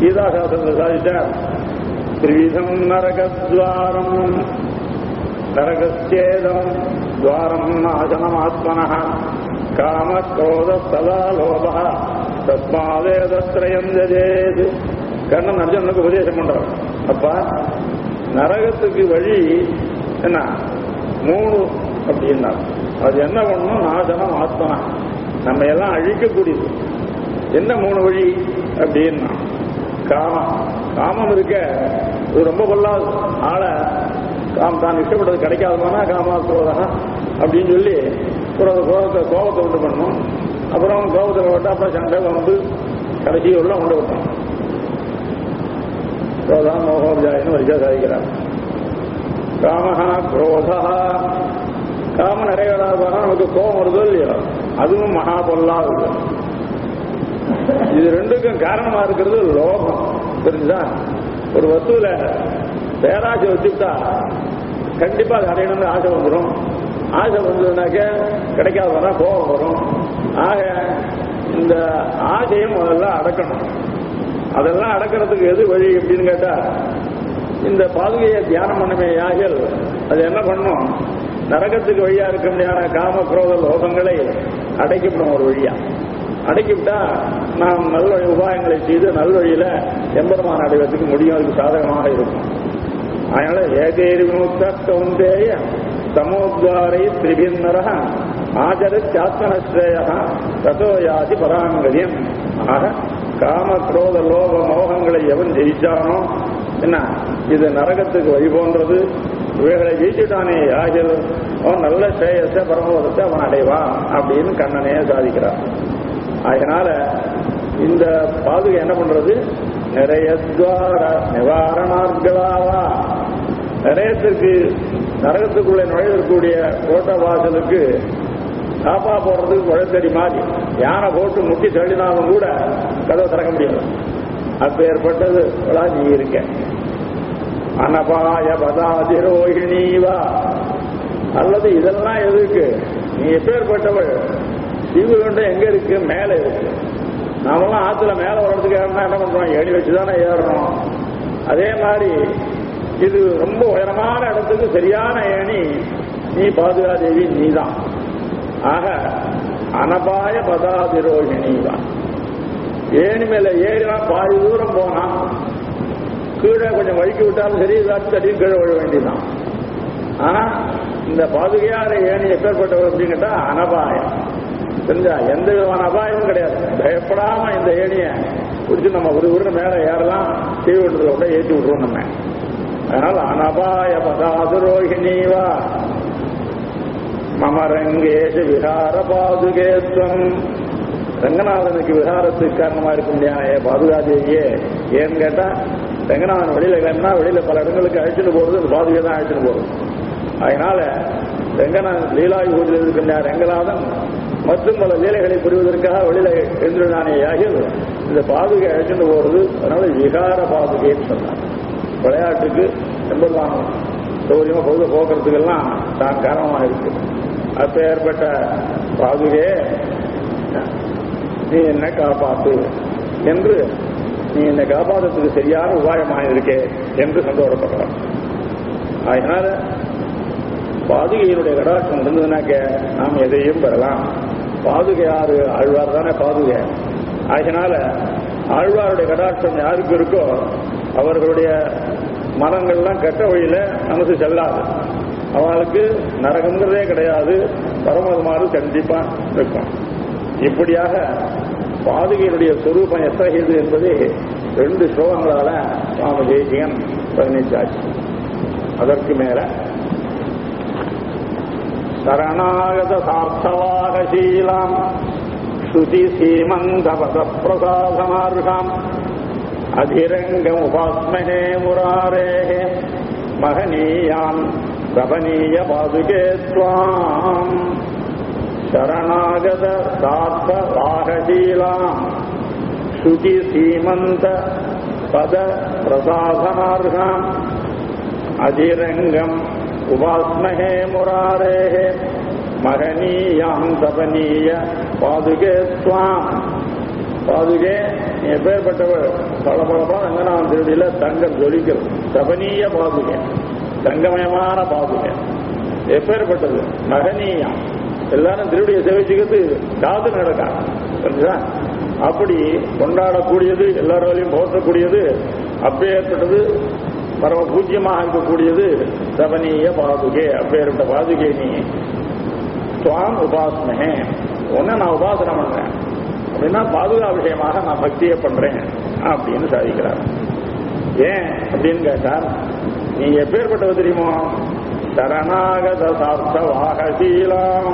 கீதாசாஸ்திரத்தை சாதிச்சார் திரிவிதம் நரகத்வாரம் நரகச்சேதம் துவாரம் நாசனமாத்மன காம கோத சதா லோப தஸ்மாதேதத்ரயம் ஜதேது கண்ணன் அர்ஜுனனுக்கு உபதேசம் பண்றார் அப்பா நரகத்துக்கு வழி என்ன மூணு அப்படின்னா அது என்ன பண்ணணும் நாசனம் ஆத்மனா நம்ம எல்லாம் அழிக்கக்கூடியது என்ன மூணு வழி அப்படின்னா காமம் காமம் இருக்க இது ரொம்ப கொள்ளாது ஆளை காம் தான் இஷ்டப்பட்டது கிடைக்காதமானா காமா குரோதா அப்படின்னு சொல்லி குரோத கோபத்தை கோபத்தை உண்டு பண்ணணும் அப்புறம் கோபத்தில் விட்டு அப்புறம் சண்டை வந்து கடைசி உள்ள உண்டு விட்டோம் குரோதம் மோகோபிஜாயின்னு வரிசா சாதிக்கிறார் காமஹா குரோதா காம நிறைவேறாத நமக்கு கோபம் வருதோ இல்லையோ அதுவும் மகா பொல்லாது இது ரெண்டுக்கும் காரணமா இருக்கிறது லோகம் புரிஞ்சுதா ஒரு வஸ்துல பேராசை வச்சுட்டா கண்டிப்பா அது அடையணும்னு ஆசை வந்துடும் ஆசை வந்ததுனாக்க கிடைக்காதவனா கோபம் வரும் ஆக இந்த ஆசையை முதல்ல அடக்கணும் அதெல்லாம் அடக்கிறதுக்கு எது வழி அப்படின்னு கேட்டா இந்த பாதுகையை தியானம் பண்ணமே யாகில் அது என்ன பண்ணும் நரகத்துக்கு வழியா இருக்க முடியாத காம குரோத லோகங்களை அடைக்கப்படும் ஒரு வழியா அடக்கிவிட்டா நாம் நல்வழி உபாயங்களை செய்து நல்வழியில எம்பெருமான் அடைவதற்கு முடியும் அதுக்கு சாதகமாக இருக்கும் அதனால ஏகேரி விமுக்த கௌந்தேய சமோத்வாரை திரிபின்னர ஆச்சரித்தாத்மனஸ்ரேய ததோ யாதி பராங்கதியம் ஆக காம குரோத லோக மோகங்களை எவன் ஜெயிச்சானோ என்ன இது நரகத்துக்கு வழி போன்றது இவைகளை ஜெயிச்சுட்டானே யாகில் அவன் நல்ல ஸ்ரேயஸ பரமோதத்தை அவன் அடைவான் அப்படின்னு கண்ணனே சாதிக்கிறான் அதனால இந்த பாதுகை என்ன பண்றது நிறைய துவார நிவாரணார்களாவா நிறையத்திற்கு நரகத்துக்குள்ளே நுழையக்கூடிய கோட்ட வாசலுக்கு காப்பா போடுறதுக்கு குழத்தடி மாதிரி யானை போட்டு முட்டி தள்ளினாலும் கூட கதவை திறக்க முடியாது அப்ப ஏற்பட்டது நீ இருக்க அனபாய பதாதிரோகிணீவா அல்லது இதெல்லாம் எதுக்கு நீ எப்பேற்பட்டவள் சிவகண்டம் எங்க இருக்கு மேல இருக்கு நாமெல்லாம் ஆத்துல மேல வர்றதுக்கு ஏறணும் என்ன பண்றோம் ஏணி வச்சுதானே ஏறணும் அதே மாதிரி இது ரொம்ப உயரமான இடத்துக்கு சரியான ஏணி நீ பாதுகாதேவி நீதான் ஆக அனபாய பதாதிரோகிணி தான் ஏணி மேல ஏறினா பாதி தூரம் போனா கீழே கொஞ்சம் வழுக்கி விட்டாலும் சரி ஏதாச்சும் தடியும் கீழே விழ வேண்டியதான் ஆனா இந்த பாதுகையார ஏணி எப்பேற்பட்டவர் அப்படின்னு கேட்டா அனபாயம் தெரிஞ்சா எந்த விதமான அபாயமும் கிடையாது பயப்படாம இந்த ஏணிய பிடிச்சி நம்ம ஒரு ஊருக்கு மேல ஏறலாம் தீவிரத்துல கூட ஏற்றி விட்டுருவோம் நம்ம அதனால அனபாய பதாதுரோகிணீவா மமரங்கேஷ விஹார பாதுகேத்வம் ரங்கநாதனுக்கு விஹாரத்துக்கு காரணமா இருக்க முடியாத பாதுகாதேவியே ஏன்னு கேட்டா ரங்கநாதன் வெளியில கிளம்பினா வெளியில பல இடங்களுக்கு அழைச்சிட்டு போறது அந்த பாதுகை தான் அழைச்சிட்டு போறது அதனால ரங்கநாதன் லீலாயுகத்தில் இருக்கின்ற ரங்கநாதன் மற்றும் பல லீலைகளை புரிவதற்காக வெளியில எழுந்திருந்தானே ஆகிய இந்த பாதுகை அழைச்சிட்டு போறது அதனால விகார பாதுகைன்னு சொன்னார் விளையாட்டுக்கு எம்பெல்லாம் சௌரியமா பொழுத போக்குறதுக்கெல்லாம் தான் காரணமா இருக்கு அப்ப ஏற்பட்ட பாதுகே நீ என்ன காப்பாத்து என்று நீ என்னை காப்பாற்றுறதுக்கு சரியான உபாயமாக இருக்கே என்று சந்தோஷப்படுறான் அதனால பாதுகையினுடைய கடாட்சம் இருந்ததுனாக்க நாம் எதையும் பெறலாம் பாதுகை யாரு ஆழ்வார் தானே பாதுகை அதனால ஆழ்வாருடைய கடாட்சம் யாருக்கு இருக்கோ அவர்களுடைய மனங்கள்லாம் கெட்ட வழியில மனசு செல்லாது அவளுக்கு நரகங்கிறதே கிடையாது பரமதமாறு கண்டிப்பா இருக்கும் இப்படியாக பாதுகையினுடைய சொரூபம் எத்தகையது என்பதை ரெண்டு ஸ்லோகங்களால சுவாமி தேசிகன் பதினைச்சாச்சு அதற்கு மேல சரணாகத சார்த்தவாகசீலாம் ஸ்ருதி சீமந்த பத பிரசாதமார்காம் அதிரங்கம் உபாஸ்மஹே முராரே மகனீயாம் ரபனீய பாதுகே துவாம் சரணாகத சார்த்த வாகசீலாம் ஸ்ருதி சீமந்த பத பிரசாதனார்காம் அதிரங்கம் உபாஸ்மஹே முராரே மகனீயாம் தபனீய பாதுகே துவாம் பாதுகே நீ எப்பேற்பட்டவள் பல பலமா ரங்கநாதன் திருடியில தங்கம் ஜொலிக்கிறது சபனீய பாதுகை தங்கமயமான பாதுகை எப்பேற்பட்டது மகனீயம் எல்லாரும் திருடியை சேவிச்சுக்கிறது காது நடக்கா புரிஞ்சுதா அப்படி கொண்டாடக்கூடியது எல்லாராலையும் போற்றக்கூடியது அப்பேற்பட்டது பரம பூஜ்யமாக இருக்கக்கூடியது சபனீய பாதுகே அப்பேற்பட்ட பாதுகை நீ துவாம் உபாசனே உன்னை நான் உபாசனை பண்றேன் அப்படின்னா பாதுகா விஷயமாக நான் பக்தியை பண்றேன் அப்படின்னு சாதிக்கிறார் ஏன் அப்படின்னு கேட்டார் நீ எப்பேற்பட்டது தெரியுமோ சரணாகத சார்த்த வாகசீலாம்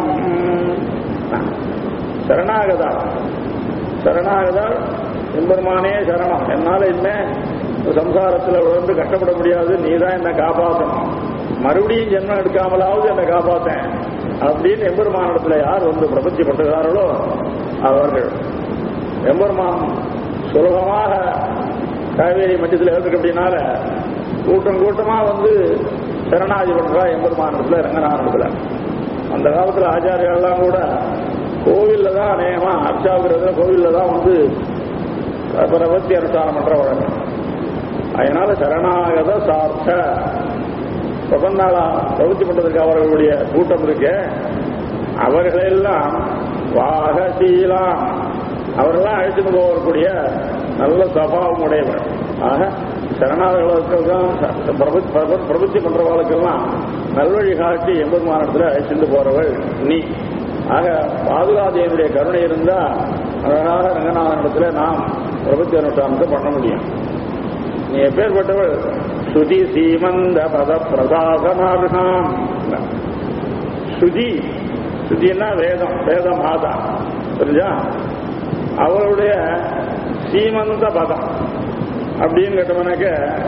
சரணாகதா சரணாகதா எம்பெருமானே சரணம் என்னால இனிமே சம்சாரத்தில் விழுந்து கஷ்டப்பட முடியாது நீ தான் என்னை காப்பாற்றணும் மறுபடியும் ஜென்மம் எடுக்காமலாவது என்னை காப்பாத்தேன் அப்படின்னு எம்பெருமானிடத்துல யார் வந்து பிரபத்திப்பட்டுகிறார்களோ அவர்கள் எம்பெருமான் சுலபமாக காவேரி மத்தியத்தில் இருக்கு அப்படின்னால கூட்டம் கூட்டமா வந்து சரணாதி பண்றா எம்பெருமானிடத்துல ரங்கநாதனத்துல அந்த காலத்துல ஆச்சாரியெல்லாம் கூட கோவில்ல தான் அநேகமா அர்ச்சாவுக்கிறதுல கோவில்ல தான் வந்து பிரபத்தி அனுஷ்டானம் பண்ற வழக்கம் அதனால சரணாகத சார்த்த பிரபந்தாளா பிரபத்தி பண்றதுக்கு அவர்களுடைய கூட்டம் இருக்கு அவர்களெல்லாம் வாகசீலாம் அவரெல்லாம் அழைத்துட்டு போகக்கூடிய நல்ல சபாவம் உடையவர் ஆக சரணாதிகளுக்கு தான் பிரபத்தி பண்றவர்களுக்கெல்லாம் நல்வழி காட்டி எம்பெருமானத்தில் அழைச்சிட்டு போறவள் நீ ஆக பாதுகாதேவனுடைய கருணை இருந்தா அழகாக ரங்கநாதனிடத்துல நாம் பிரபத்தி அனுஷ்டானத்தை பண்ண முடியும் நீ எப்பேற்பட்டவள் ஸ்ருதி சீமந்த பத பிரசாதனார்காம் ஸ்ருதி ஸ்ருதினா வேதம் வேத மாதா புரிஞ்சா அவளுடைய சீமந்த பதம் அப்படின்னு கேட்டவனாக்க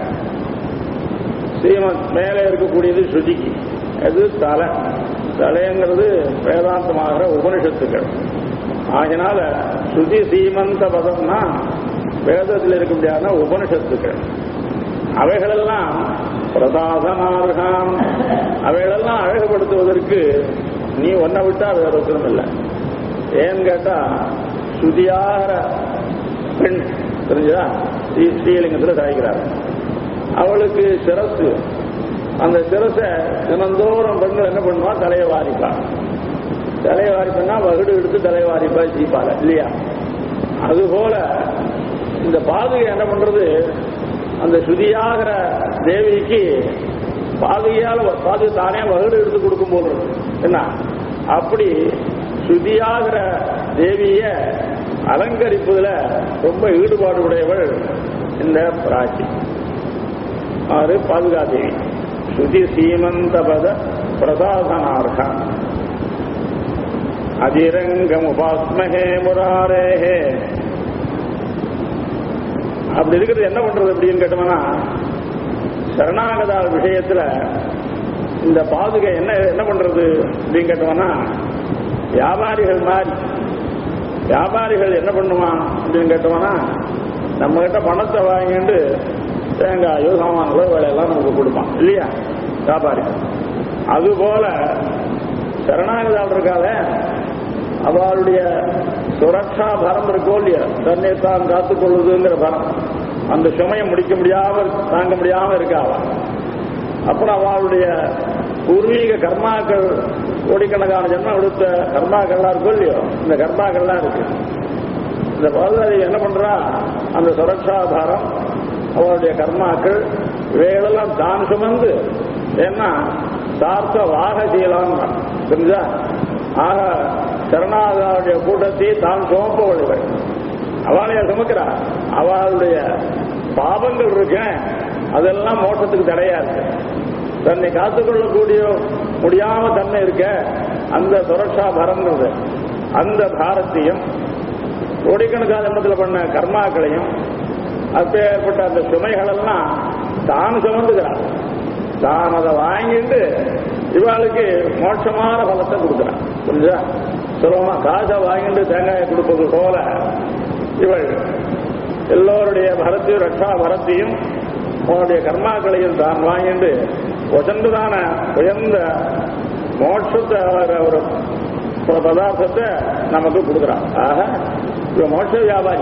சீமந்த் மேலே இருக்கக்கூடியது ஸ்ருதிக்கு அது தலை தலைங்கிறது வேதாந்தமாகிற உபனிஷத்துக்கள் ஆகினால ஸ்ருதி சீமந்த பதம்னா வேதத்தில் இருக்க முடியாத உபனிஷத்துக்கள் அவைகளெல்லாம் பிரசாதனார்காம் அவைகளெல்லாம் அழகுபடுத்துவதற்கு நீ ஒன்றை விட்டா வேற ஒருத்தரும் இல்லை ஏன்னு கேட்டா ஸ்ருதியாகிற பெண் தெரிஞ்சதா ஸ்ரீ ஸ்ரீலிங்கத்தில் சாய்க்கிறார் அவளுக்கு சிரசு அந்த சிரசை தினந்தோறும் பெண்கள் என்ன பண்ணுவா தலையை வாரிப்பா தலையை வாரிப்பா வகுடு எடுத்து தலையை வாரிப்பா சீப்பால இல்லையா அதுபோல இந்த பாதுகை என்ன பண்றது அந்த சுதியாகிற தேவிக்கு பாதுகையால பாது தானே வகுடு எடுத்து கொடுக்கும் போது என்ன அப்படி சுதியாகிற தேவிய அலங்கரிப்பதுல ரொம்ப ஈடுபாடு உடையவள் இந்த பிராட்சி ஆறு பாதுகாதேவி சுதி சீமந்தபத பிரசாதனார்கா அதிரங்கம் உபாஸ்மகே முராரேஹே அப்படி இருக்கிறது என்ன பண்றது அப்படின்னு கேட்டோம்னா சரணாகதா விஷயத்துல இந்த பாதுகை என்ன என்ன பண்றது அப்படின்னு கேட்டோம்னா வியாபாரிகள் மாதிரி வியாபாரிகள் என்ன பண்ணுவான் அப்படின்னு கேட்டோம்னா நம்ம கிட்ட பணத்தை வாங்கிட்டு தேங்காயோ சாமான்களோ வேலையெல்லாம் நமக்கு கொடுப்பான் இல்லையா வியாபாரி அதுபோல சரணாகதால் இருக்காத அவளுடைய சுரக்ஷா பரம் இருக்கோ இல்லையா தன்னை தான் காத்துக் கொள்வதுங்கிற பரம் அந்த சுமையை முடிக்க முடியாம தாங்க முடியாம இருக்காவ அப்புறம் அவளுடைய பூர்வீக கர்மாக்கள் கோடிக்கணக்கான ஜென்மம் கொடுத்த கர்மாக்கள்லாம் இருக்கோ இல்லையோ இந்த கர்மாக்கள்லாம் இருக்கு இந்த பாதுகாதி என்ன பண்றா அந்த சுரக்ஷாதாரம் அவருடைய கர்மாக்கள் இவைகளெல்லாம் தான் சுமந்து ஏன்னா சார்த்த வாகசீலாம் தெரிஞ்சா ஆக சரணாதாருடைய கூட்டத்தை தான் சுமப்பவள் இவள் அவளைய சுமக்கிறா அவளுடைய பாவங்கள் இருக்க அதெல்லாம் மோட்டத்துக்கு தடையா இருக்கு தன்னை காத்துக்கொள்ளக்கூடிய முடியாம தன்மை இருக்க அந்த சுரக்ஷா பரம்ன்றது அந்த பாரத்தையும் கோடிக்கணக்கான எண்ணத்தில் பண்ண கர்மாக்களையும் அப்பேற்பட்ட அந்த சுமைகளெல்லாம் தான் சுமந்துக்கிறான் தான் அதை வாங்கிட்டு இவாளுக்கு மோட்சமான பலத்தை கொடுக்குறான் புரிஞ்சா சுலபமா காசை வாங்கிட்டு தேங்காயை கொடுப்பது போல இவள் எல்லோருடைய பரத்தையும் ரட்சா பரத்தையும் உன்னுடைய கர்மாக்களையும் தான் வாங்கிட்டு வசந்துதான உயர்ந்த மோட்சத்தை ஒரு பதார்த்தத்தை நமக்கு கொடுக்குறான் ஆக இவ மோட்ச வியாபாரி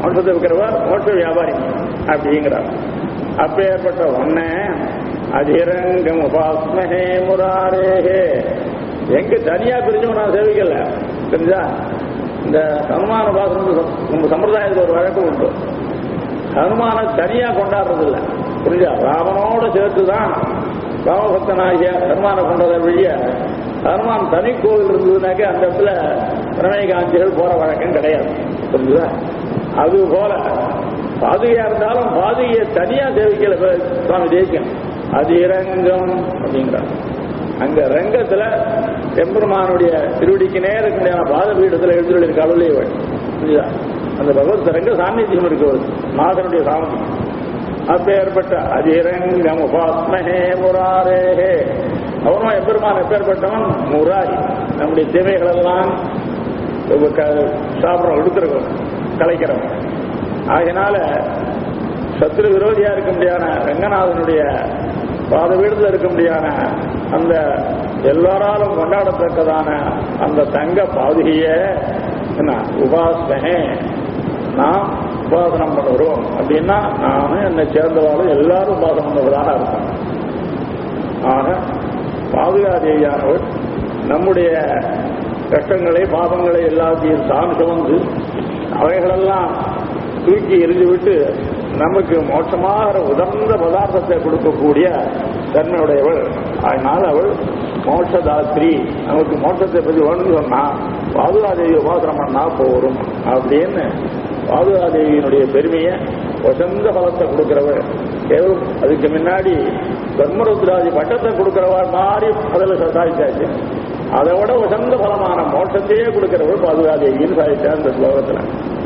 மோட்சத்தை விற்கிறவர் மோட்ச வியாபாரி அப்படிங்கிறார் அப்பேற்பட்ட ஒன்ன அதிரங்கம் உபாஸ்மஹே முராரேஹே எங்க தனியா பிரிஞ்சவன் நான் சேவிக்கல தெரிஞ்சா இந்த ஹனுமான உபாசனம் நம்ம சம்பிரதாயத்தில் ஒரு வழக்கு உண்டு ஹனுமான தனியா கொண்டாடுறது இல்ல புரிஞ்சா ராமனோட சேர்த்து தான் ராமபக்தனாகிய ஹனுமான கொண்டதை வழிய ஹனுமான் தனி கோவில் இருந்ததுனாக்க அந்த இடத்துல பிரணய காஞ்சிகள் போற வழக்கம் கிடையாது புரிஞ்சுதா அது போல பாதுகையா இருந்தாலும் பாதுகையை தனியா சேவிக்கல இப்ப சுவாமி தேசியம் அது இரங்கம் அப்படிங்கிறார் அங்க ரங்கத்துல எம்பெருமானுடைய திருவடிக்கு நேருக்கு முடியாத பாத பீடத்துல எழுந்துள்ள இருக்க அருளையவள் புரியுதா அந்த பகவத் ரங்க சாநித்தியம் இருக்கு அவருக்கு நாதனுடைய சாமத்தியம் அப்பேற்பட்ட அதிரங்கம் உபாஸ்மஹே முராரேஹே அவனும் எப்பெருமான் எப்பேற்பட்டவன் முராரி நம்முடைய தேவைகளெல்லாம் சாப்பிட்றோம் எடுத்துருக்கோம் கலைக்கிறவன் ஆகையினால சத்ரு விரோதியா இருக்க முடியாத ரங்கநாதனுடைய பாத வீடுல இருக்க முடியாத அந்த எல்லாராலும் கொண்டாடத்தக்கதான அந்த தங்க பாதுகைய என்ன உபாசனே நான் உபாசனம் பண்ணுறோம் அப்படின்னா நானும் என்னை சேர்ந்தவாளும் எல்லாரும் உபாசனம் பண்ணுவதாக இருக்கும் ஆக பாதுகாதேவியானவர் நம்முடைய கஷ்டங்களை பாபங்களை எல்லாத்தையும் தான் சுமந்து அவைகளெல்லாம் தூக்கி எரிஞ்சுவிட்டு நமக்கு மோட்சமாக உதர்ந்த பதார்த்தத்தை கொடுக்கக்கூடிய தன்மையுடையவள் அதனால அவள் மோட்சதாத்ரி நமக்கு மோட்சத்தை பற்றி வேணும்னு சொன்னா பாதுகாதேவி உபாசனம் பண்ணா போரும் அப்படின்னு பாதுகாதேவியினுடைய பெருமையை வசந்த பலத்தை கொடுக்கிறவள் கேவலம் அதுக்கு முன்னாடி பிரம்மருத்ராஜி பட்டத்தை கொடுக்கிறவள் மாதிரி அதில் சாதிச்சாச்சு அதை விட வசந்த பலமான மோட்சத்தையே கொடுக்கிறவள் பாதுகாதேவின்னு சாதிச்சா இந்த ஸ்லோகத்தில்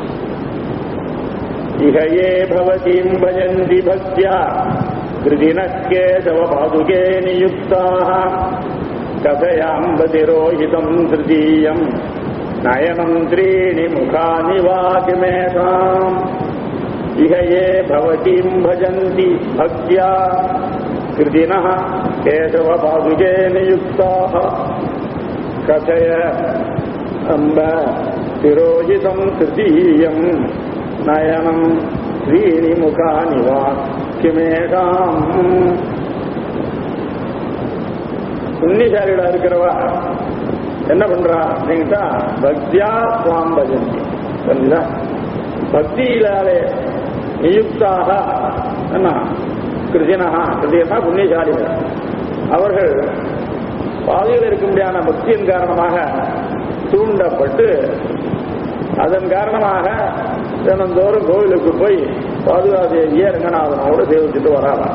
इह ये भवतीम् भजन्ति भक्त्या कृतिनः केशव पादुके नियुक्ताः कथयाम्बतिरोहितम् तृतीयम् नयनम् त्रीणि मुखानि वा किमेषाम् इह ये भवतीम् भजन्ति भक्त्या कृतिनः केशव पादुके नियुक्ताः कथय अम्ब तिरोहितम् तृतीयम् நயனம் ஸ்ரீனி முகானி வா கிமேகாம் புண்ணியசாலிகளா இருக்கிறவா என்ன பண்றா அப்படின்ட்டா பக்தியா சுவாம் பஜந்தி புரிஞ்சுதா பக்தியிலாலே நியுக்தாக என்ன கிருஷ்ணா கிருஷ்ணா புண்ணியசாலிகள் அவர்கள் பாதையில் இருக்க முடியாத பக்தியின் காரணமாக தூண்டப்பட்டு அதன் காரணமாக தினந்தோறும் கோவிலுக்கு போய் பாதுகாதேவிய ரங்கநாதனோடு சேவிச்சுட்டு வராலாம்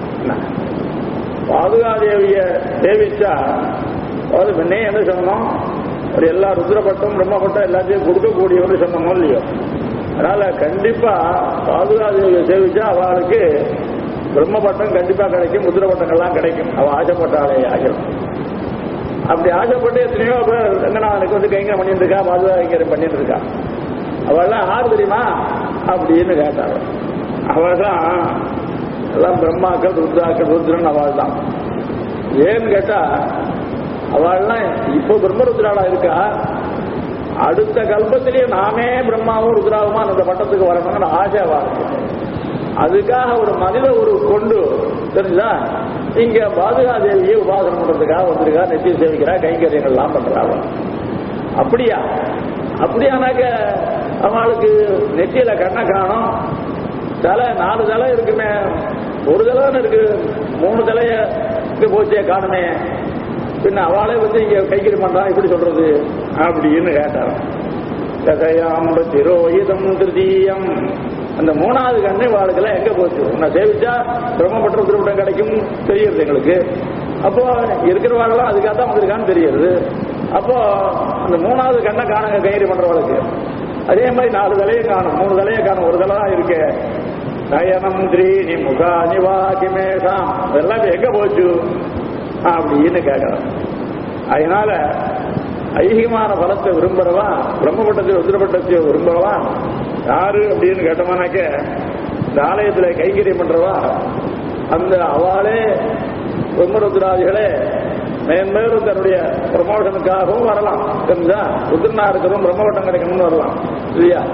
பாதுகாதேவிய சேவிச்சா அதாவது முன்னே என்ன சொன்னோம் ஒரு எல்லா ருத்ரப்பட்டம் பிரம்மப்பட்டம் எல்லாத்தையும் கொடுக்கக்கூடியவன்னு சொன்னோமோ இல்லையோ அதனால கண்டிப்பா பாதுகாதேவியை சேவிச்சா அவளுக்கு பிரம்மப்பட்டம் கண்டிப்பா கிடைக்கும் ருத்ரப்பட்டங்கள்லாம் கிடைக்கும் அவ ஆசைப்பட்டாலே ஆகிரும் அப்படி ஆசைப்பட்டு எத்தனையோ பேர் ரங்கநாதனுக்கு வந்து கைங்க பண்ணிட்டு இருக்கா பாதுகாக்கிற பண்ணிட்டு இருக்கா அவெல்லாம் யார் தெரியுமா அப்படின்னு கேட்டாங்க அவள் தான் எல்லாம் பிரம்மாக்கள் ருத்ராக்கள் ருத்ரன் அவள் தான் ஏன்னு கேட்டா அவள்லாம் இப்போ பிரம்மருத்ராளா இருக்கா அடுத்த கல்பத்திலேயே நாமே பிரம்மாவும் ருத்ராவுமா அந்த பட்டத்துக்கு வரணும்னு ஆசை அவா இருக்கு அதுக்காக ஒரு மனித ஒரு கொண்டு தெரிஞ்சா இங்க பாதுகாதேவியை உபாசனம் பண்றதுக்காக வந்திருக்கா நெத்திய சேவிக்கிறா கைங்கரியங்கள்லாம் பண்றா அவ அப்படியா அப்படியானாக்க அவளுக்கு நெத்தியில கண்ணை காணும் தலை நாலு தலை இருக்குமே ஒரு தலைன்னு இருக்கு மூணு தலைய போச்சே காணுமே பின்ன அவளே வந்து இங்க கைக்கறி பண்றான் இப்படி சொல்றது அப்படின்னு கேட்டாராம் கதையாம் திரோஹிதம் திருதீயம் அந்த மூணாவது கண்ணு வாழ்க்கெல்லாம் எங்க போச்சு உன்னை சேவிச்சா பிரம்மபட்ட திருவிடம் கிடைக்கும் தெரியுது எங்களுக்கு அப்போ இருக்கிறவாழெல்லாம் அதுக்காக தான் வந்திருக்கான்னு தெரியுது அப்போ அந்த மூணாவது கண்ணை காணுங்க கையறி பண்றவளுக்கு அதே மாதிரி நாலு தலையை காணும் மூணு தலையை காணும் ஒரு தலை தான் இருக்கு நயனம் திரீனி முகா நிவா கிமேஷாம் இதெல்லாம் இப்ப எங்க போச்சு அப்படின்னு கேட்கலாம் அதனால ஐகியமான பலத்தை விரும்புறவா பிரம்மபட்டத்தை ருத்ரபட்டத்தை விரும்புறவா யாரு அப்படின்னு கேட்டோம்னாக்க இந்த ஆலயத்துல கைங்கரியம் பண்றவா அந்த அவளே பிரம்மருத்ராதிகளே மேன்மேலும் தன்னுடைய ப்ரமோஷனுக்காகவும் வரலாம் தெரிஞ்சா ருத்ரனா இருக்கிறோம் பிரம்மவட்டம் கிடைக்கணும்னு வரலாம் இல்லையா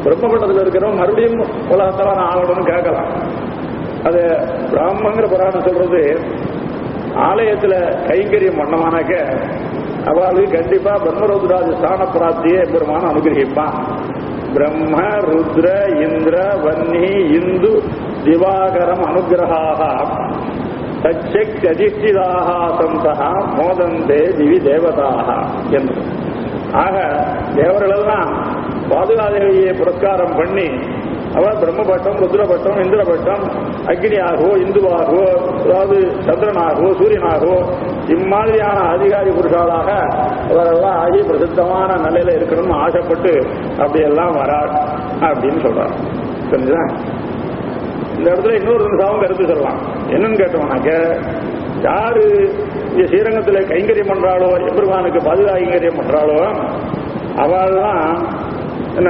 பிரம்மபட்டத்தில் இருக்கிறவன் மறுபடியும் உலகத்தில் நான் ஆகணும்னு கேட்கலாம் அது பிராமங்கிற புராணம் சொல்றது ஆலயத்துல கைங்கரியம் பண்ணமானாக்க அவளுக்கு கண்டிப்பா பிரம்மருத்ராஜ ஸ்தான பிராப்தியை பெருமான அனுகிரகிப்பான் பிரம்ம ருத்ர இந்திர வன்னி இந்து திவாகரம் அனுகிரகாக தச்சக் அதிஷ்டிதாக சந்தா மோதந்தே திவி தேவதாக என்று ஆக தேவர்களெல்லாம் பாதுகாதேவியை புரஸ்காரம் பண்ணி அவர் பிரம்மபட்டம் ருத்ரபட்டம் இந்திரபட்டம் அக்னியாகவோ இந்துவாகவோ அதாவது சந்திரனாகவோ சூரியனாகவோ இம்மாதிரியான அதிகாரி புருஷாளாக அவரெல்லாம் ஆகி பிரசித்தமான நிலையில இருக்கணும்னு ஆசைப்பட்டு அப்படியெல்லாம் வரார் அப்படின்னு சொல்றார் தெரிஞ்சுதா இந்த இடத்துல இன்னொரு நிமிஷம் கருத்து சொல்லலாம் என்னன்னு கேட்டோம்னாக்க யாரு இங்க ஸ்ரீரங்கத்தில் கைங்கரியம் பண்றாளோ எம்பெருமானுக்கு பாதுகா கைங்கரியம் பண்றாளோ அவள் தான் என்ன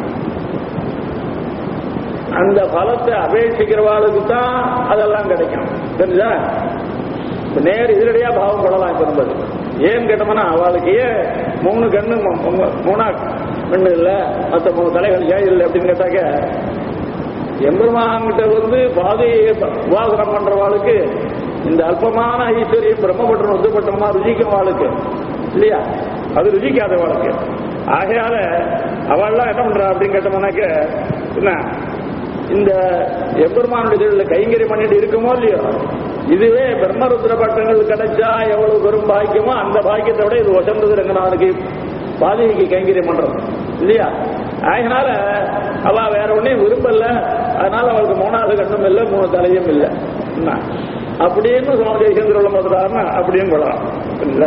அந்த பலத்தை அபேட்சிக்கிறவாளுக்கு தான் அதெல்லாம் கிடைக்கும் தெரிஞ்சா இப்ப நேர் எதிரடியா பாவம் கொள்ளலாம் இப்ப நம்ம ஏன் கேட்டோம்னா அவளுக்கு ஏன் மூணு கண்ணு மூ- மூ- மூணா கண்ணு இல்ல மத்த மூணு தலைகள் ஏன் இல்லை அப்படின்னு கேட்டாக்க எம்பெருமான்கிட்ட வந்து பாதையை உபாசனம் பண்றவாளுக்கு இந்த அல்பமான ஐஸ்வர்யம் பிரம்மபட்டம் உத்தப்பட்டமா ருசிக்கும் வாளுக்கு இல்லையா அது ருசிக்காத வாளுக்கு ஆகையால அவள்லாம் என்ன பண்றா அப்படின்னு கேட்டோம்னாக்க என்ன இந்த எம்பெருமானுடைய தொழில கைங்கரியம் பண்ணிட்டு இருக்குமோ இல்லையோ இதுவே பிரம்மருத்ர பட்டங்கள் கிடைச்சா எவ்வளவு பெரும் பாக்கியமோ அந்த பாக்கியத்தை விட இது வசந்தது ரங்கநாதனுக்கு பாதவிக்கு கைங்கரியம் பண்றது இல்லையா அதனால அவ வேற ஒன்னையும் விரும்பல அதனால அவளுக்கு மூணாவது கண்ணும் இல்லை மூணு தலையும் இல்லை என்ன? அப்படின்னு சுவாமி தேசியந்திர உள்ள முதலாருன்னா அப்படியும் கொள்ளலாம் இல்ல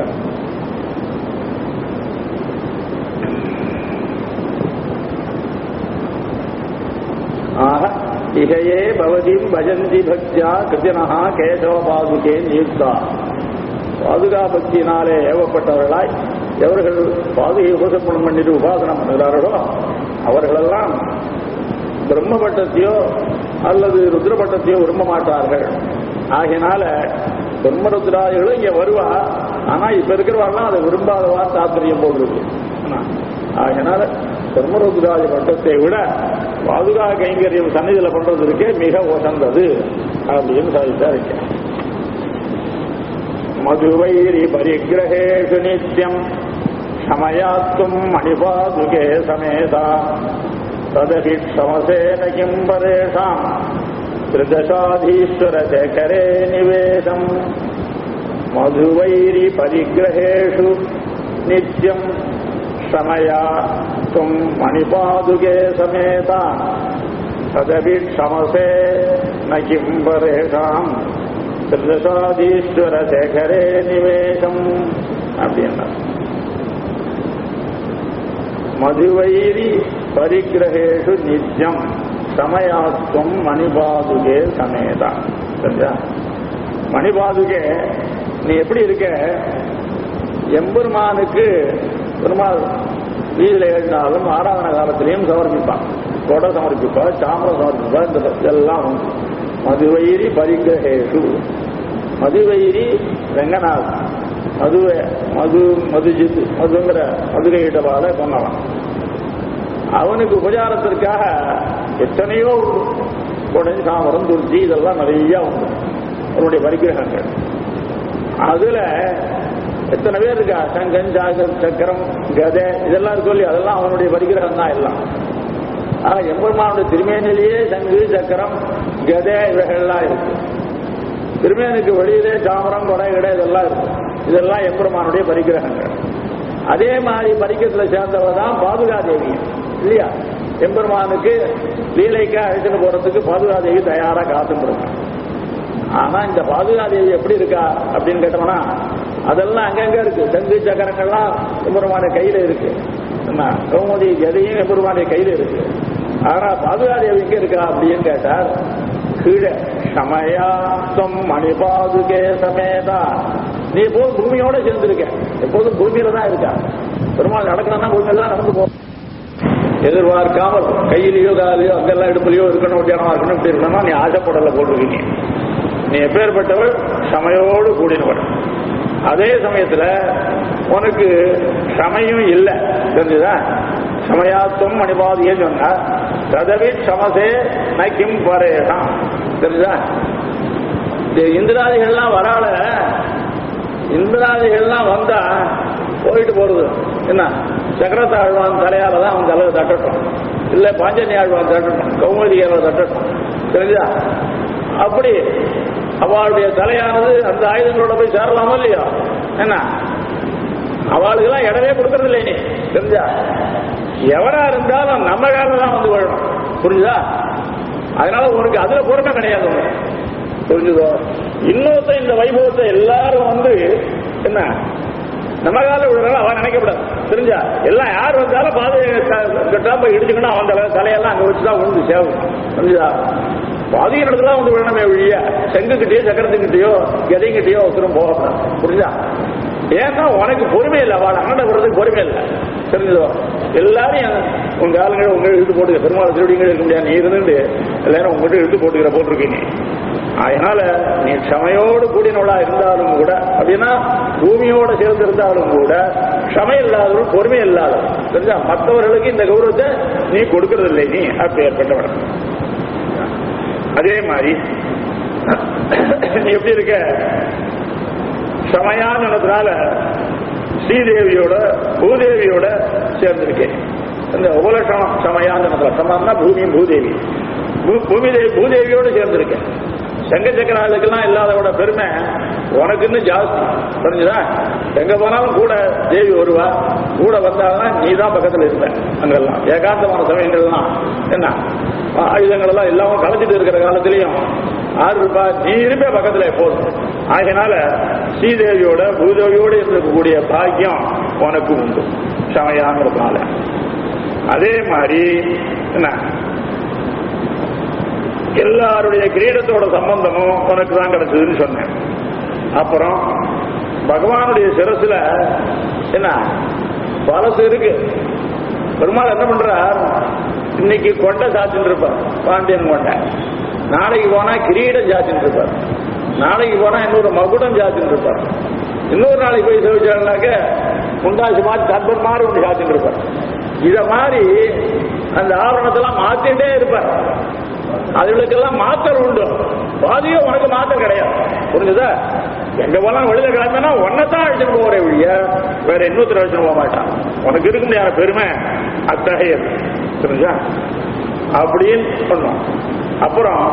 ஆக இகையே பவதிம் பஜந்தி பக்தியா கிருத்தினஹா கேசவ பாதுகே நியுக்தா பாதுகா பக்தியினாலே ஏவப்பட்டவர்களாய் எவர்கள் பாதுகை உபசப்பணம் பண்ணிட்டு உபாசனம் பண்ணுகிறார்களோ அவர்களெல்லாம் பிரம்மபட்டத்தையோ அல்லது ருத்ரபட்டத்தையோ விரும்ப மாட்டார்கள் ஆகையினால பிரம்மருத்ராதிகளும் இங்க வருவா ஆனா இப்ப இருக்கிறவாள்லாம் அதை விரும்பாதவா தாத்பரியம் போடுறது ஆகையினால பிரம்மருத்ராஜ பட்டத்தை விட பாதுகா கைங்கரியம் சன்னிதியில பண்றதுக்கே மிக உசந்தது அப்படின்னு சாதித்தா இருக்கேன் மதுவைரி பரிகிரகேஷு நித்யம் சமயாத்தும் மணிபாதுகே சமேதா ததகி சமசேன கிம் பரேஷாம் திருதசாதீஸ்வர சேகரே நிவேசம் மதுவைரி பரிகிரகேஷு நித்யம் சமயா தும் மணிபாதுகே சமேதா ததபி சமசே ந கிம் பரேஷாம் திருதசாதீஸ்வர சேகரே நிவேசம் அப்படின்னா மதுவைரி பரிகிரகேஷு நித்யம் சமயாத்வம் மணிபாதுகே சமேதா சரியா மணிபாதுகே நீ எப்படி இருக்க எம்பெருமானுக்கு பெருமாள் வீதியில் எழுதினாலும் ஆராதன காலத்திலையும் சமர்ப்பிப்பான் கொடை சமர்ப்பிப்பா சாமரம் சமர்ப்பிப்பா இந்த இதெல்லாம் உண்டு. மதுவைரி பரிகிரகேஷு மதுவைரி ரெங்கநாத் மதுவை மது மதுஜித் மதுங்கிற மதுரையிட்டவாத கொண்டவன் அவனுக்கு உபச்சாரத்திற்காக எத்தனையோ உண்டு உடனே சாமரம் துருச்சி இதெல்லாம் நிறைய உண்டு அவனுடைய பரிகிரகங்கள் அதுல எத்தனை பேர் இருக்கா சங்கன் சாகர் சக்கரம் கதை இதெல்லாம் இருக்கும் இல்லையா அதெல்லாம் அவனுடைய பரிகிரகம் தான் எல்லாம் ஆக எம்பெருமானுடைய திருமேனிலேயே சங்கு சக்கரம் கதை இவைகள்லாம் இருக்கு திருமேனுக்கு வெளியிலே சாமரம் கொடை கடை இதெல்லாம் இருக்கு இதெல்லாம் எம்பெருமானுடைய பரிகிரகங்கள் அதே மாதிரி பரிக்கத்துல சேர்ந்தவ தான் பாதுகாதேவி இல்லையா எம்பெருமானுக்கு லீலைக்கா அழைத்துட்டு போறதுக்கு பாதுகாதேவி தயாரா காத்துட்டு இருக்கான் ஆனா இந்த பாதுகாதேவி எப்படி இருக்கா அப்படின்னு கேட்டோம்னா அதெல்லாம் அங்கங்க இருக்கு சங்கு சக்கரங்கள்லாம் எம்பெருமான கையில இருக்கு என்ன கௌமுதி எதையும் எம்பெருமானுடைய கையில இருக்கு ஆனா பாதுகாதேவி எங்க இருக்கா அப்படின்னு கேட்டார் கீழே சமயாத்தம் மணிபாதுகே சமேதா நீ எப்போதும் பூமியோட சேர்ந்திருக்க எப்போதும் பூமியில தான் இருக்கா பெருமாள் நடக்கணும்னா பூமியில தான் நடந்து போ எதிர்பார்க்காமல் கையிலயோ காலையோ அங்கெல்லாம் இடுப்புலையோ இருக்கணும் தியானமா இருக்கணும் இப்படி இருக்கணும்னா நீ ஆசைப்படல போட்டிருக்கீங்க நீ எப்பேற்பட்டவள் சமையோடு கூடினவள் அதே சமயத்துல உனக்கு சமயம் இல்லை தெரிஞ்சுதா சமயாத்துவம் மணிபாதியே சொன்னார் ததவி சமசே ந கிம் பரேஷாம் தெரியுதா இந்த இந்திராதிகள்லாம் வரால இந்திராதிகள்லாம் வந்தா போயிட்டு போறது என்ன சக்கரத்த ஆழ்வான் தலையால தான் அவன் தலையை தட்டட்டும் இல்ல பாஞ்சனி ஆழ்வான் தட்டட்டும் கௌமதியால தட்டட்டும் தெரிஞ்சா அப்படி அவளுடைய தலையானது அந்த ஆயுதங்களோட போய் சேரலாமோ இல்லையா என்ன அவளுக்கெல்லாம் இடமே கொடுக்கறது இல்லை நீ தெரிஞ்சா எவரா இருந்தாலும் நம்ம காலம் தான் வந்து விழணும் புரிஞ்சுதா அதனால உனக்கு அதுல பொறுமை கிடையாது உனக்கு புரிஞ்சுதோ இன்னொருத்த இந்த வைபவத்தை எல்லாரும் வந்து என்ன நம்ம கால விடுறாங்க அவன் நினைக்கப்படாது தெரிஞ்சா எல்லாம் யார் வந்தாலும் பாதை கட்டா போய் இடிச்சுக்கணும் அவன் தலை தலையெல்லாம் அங்க வச்சுதான் விழுந்து சேவும் புரிஞ்சுதா பாதிய இடத்துல வந்து விழணுமே ஒழிய செங்குக்கிட்டயோ சக்கரத்துக்கிட்டயோ கதைங்கிட்டயோ ஒருத்தரும் போகக்கூடாது புரிஞ்சா ஏன்னா உனக்கு பொறுமை இல்லை அவள் அண்ணன் விடுறதுக்கு பொறுமை இல்லை தெரிஞ்சதோ எல்லாரும் உங்க ஆளுங்க உங்க இழுத்து போட்டுக்க பெருமாள் திருடிங்க இருக்க முடியாது நீ இருந்துட்டு எல்லாரும் உங்ககிட்ட இழுத்து போட்டுக்கிற போட்டிருக்கீங்க அதனால நீ க்ஷமையோடு கூடினவளா இருந்தாலும் கூட அப்படின்னா பூமியோட சேர்ந்து இருந்தாலும் கூட க்ஷமை இல்லாதவர்கள் பொறுமை இல்லாதவன் தெரிஞ்சா மற்றவர்களுக்கு இந்த கௌரவத்தை நீ கொடுக்கறது இல்லை நீ அப்படி ஏற்பட்டவன் அதே மாதிரி நீ எப்படி இருக்க சமயானதுனால ஸ்ரீதேவியோட பூதேவியோட சேர்ந்திருக்கேன் இந்த உபலட்சணம் சமயானதுல சமம்னா பூமி பூதேவி பூ- பூமி தேவி பூதேவியோட சேர்ந்திருக்கேன் செங்க சக்கராளுக்கெல்லாம் இல்லாதவோட பெருமை உனக்குன்னு ஜாஸ்தி புரிஞ்சுதா எங்க போனாலும் கூட தேவி வருவா கூட வந்தாங்கன்னா நீ தான் பக்கத்துல இருப்ப அங்கெல்லாம் ஏகாந்தமான சமயங்கள்லாம் என்ன ஆயுதங்கள் எல்லாம் இல்லாம கலைச்சிட்டு இருக்கிற காலத்திலையும் ஆறு ரூபாய் நீ இருப்பே பக்கத்துல எப்போதும் ஆகையினால ஸ்ரீதேவியோட பூதேவியோட இருக்கக்கூடிய பாக்கியம் உனக்கு உண்டு சமயாங்கிறதுனால அதே மாதிரி என்ன எல்லாருடைய கிரீடத்தோட சம்பந்தமும் உனக்கு தான் கிடைச்சதுன்னு சொன்னேன் அப்புறம் பகவானுடைய சிரசுல என்ன பழசு இருக்கு பெருமாள் என்ன பண்றார் இன்னைக்கு கொண்டை சாத்தின்னு இருப்பார் பாண்டியன் கொண்டை நாளைக்கு போனா கிரீடம் சாத்தின்னு இருப்பார் நாளைக்கு போனா இன்னொரு மகுடம் சாத்தின்னு இருப்பார் இன்னொரு நாளைக்கு போய் சேவிச்சாங்கனாக்க முண்டாசி மாதிரி தர்பன் மாதிரி ஒன்று சாத்தின்னு இருப்பார் இத மாதிரி அந்த ஆவரணத்தெல்லாம் மாத்திட்டே இருப்பார் அதுகளுக்கெல்லாம் மாத்தல் உண்டு பாதியோ உனக்கு மாத்தம் கிடையாது புரிஞ்சுதா எங்க போலாம் வெளியில கிளம்பினா ஒன்னதான் அழைச்சிட்டு போறே ஒழிய வேற இன்னொருத்தர் அழைச்சிட்டு போக மாட்டான் உனக்கு இருக்க முடியாத பெருமை அத்தகையது புரிஞ்சா அப்படின்னு சொன்னோம் அப்புறம்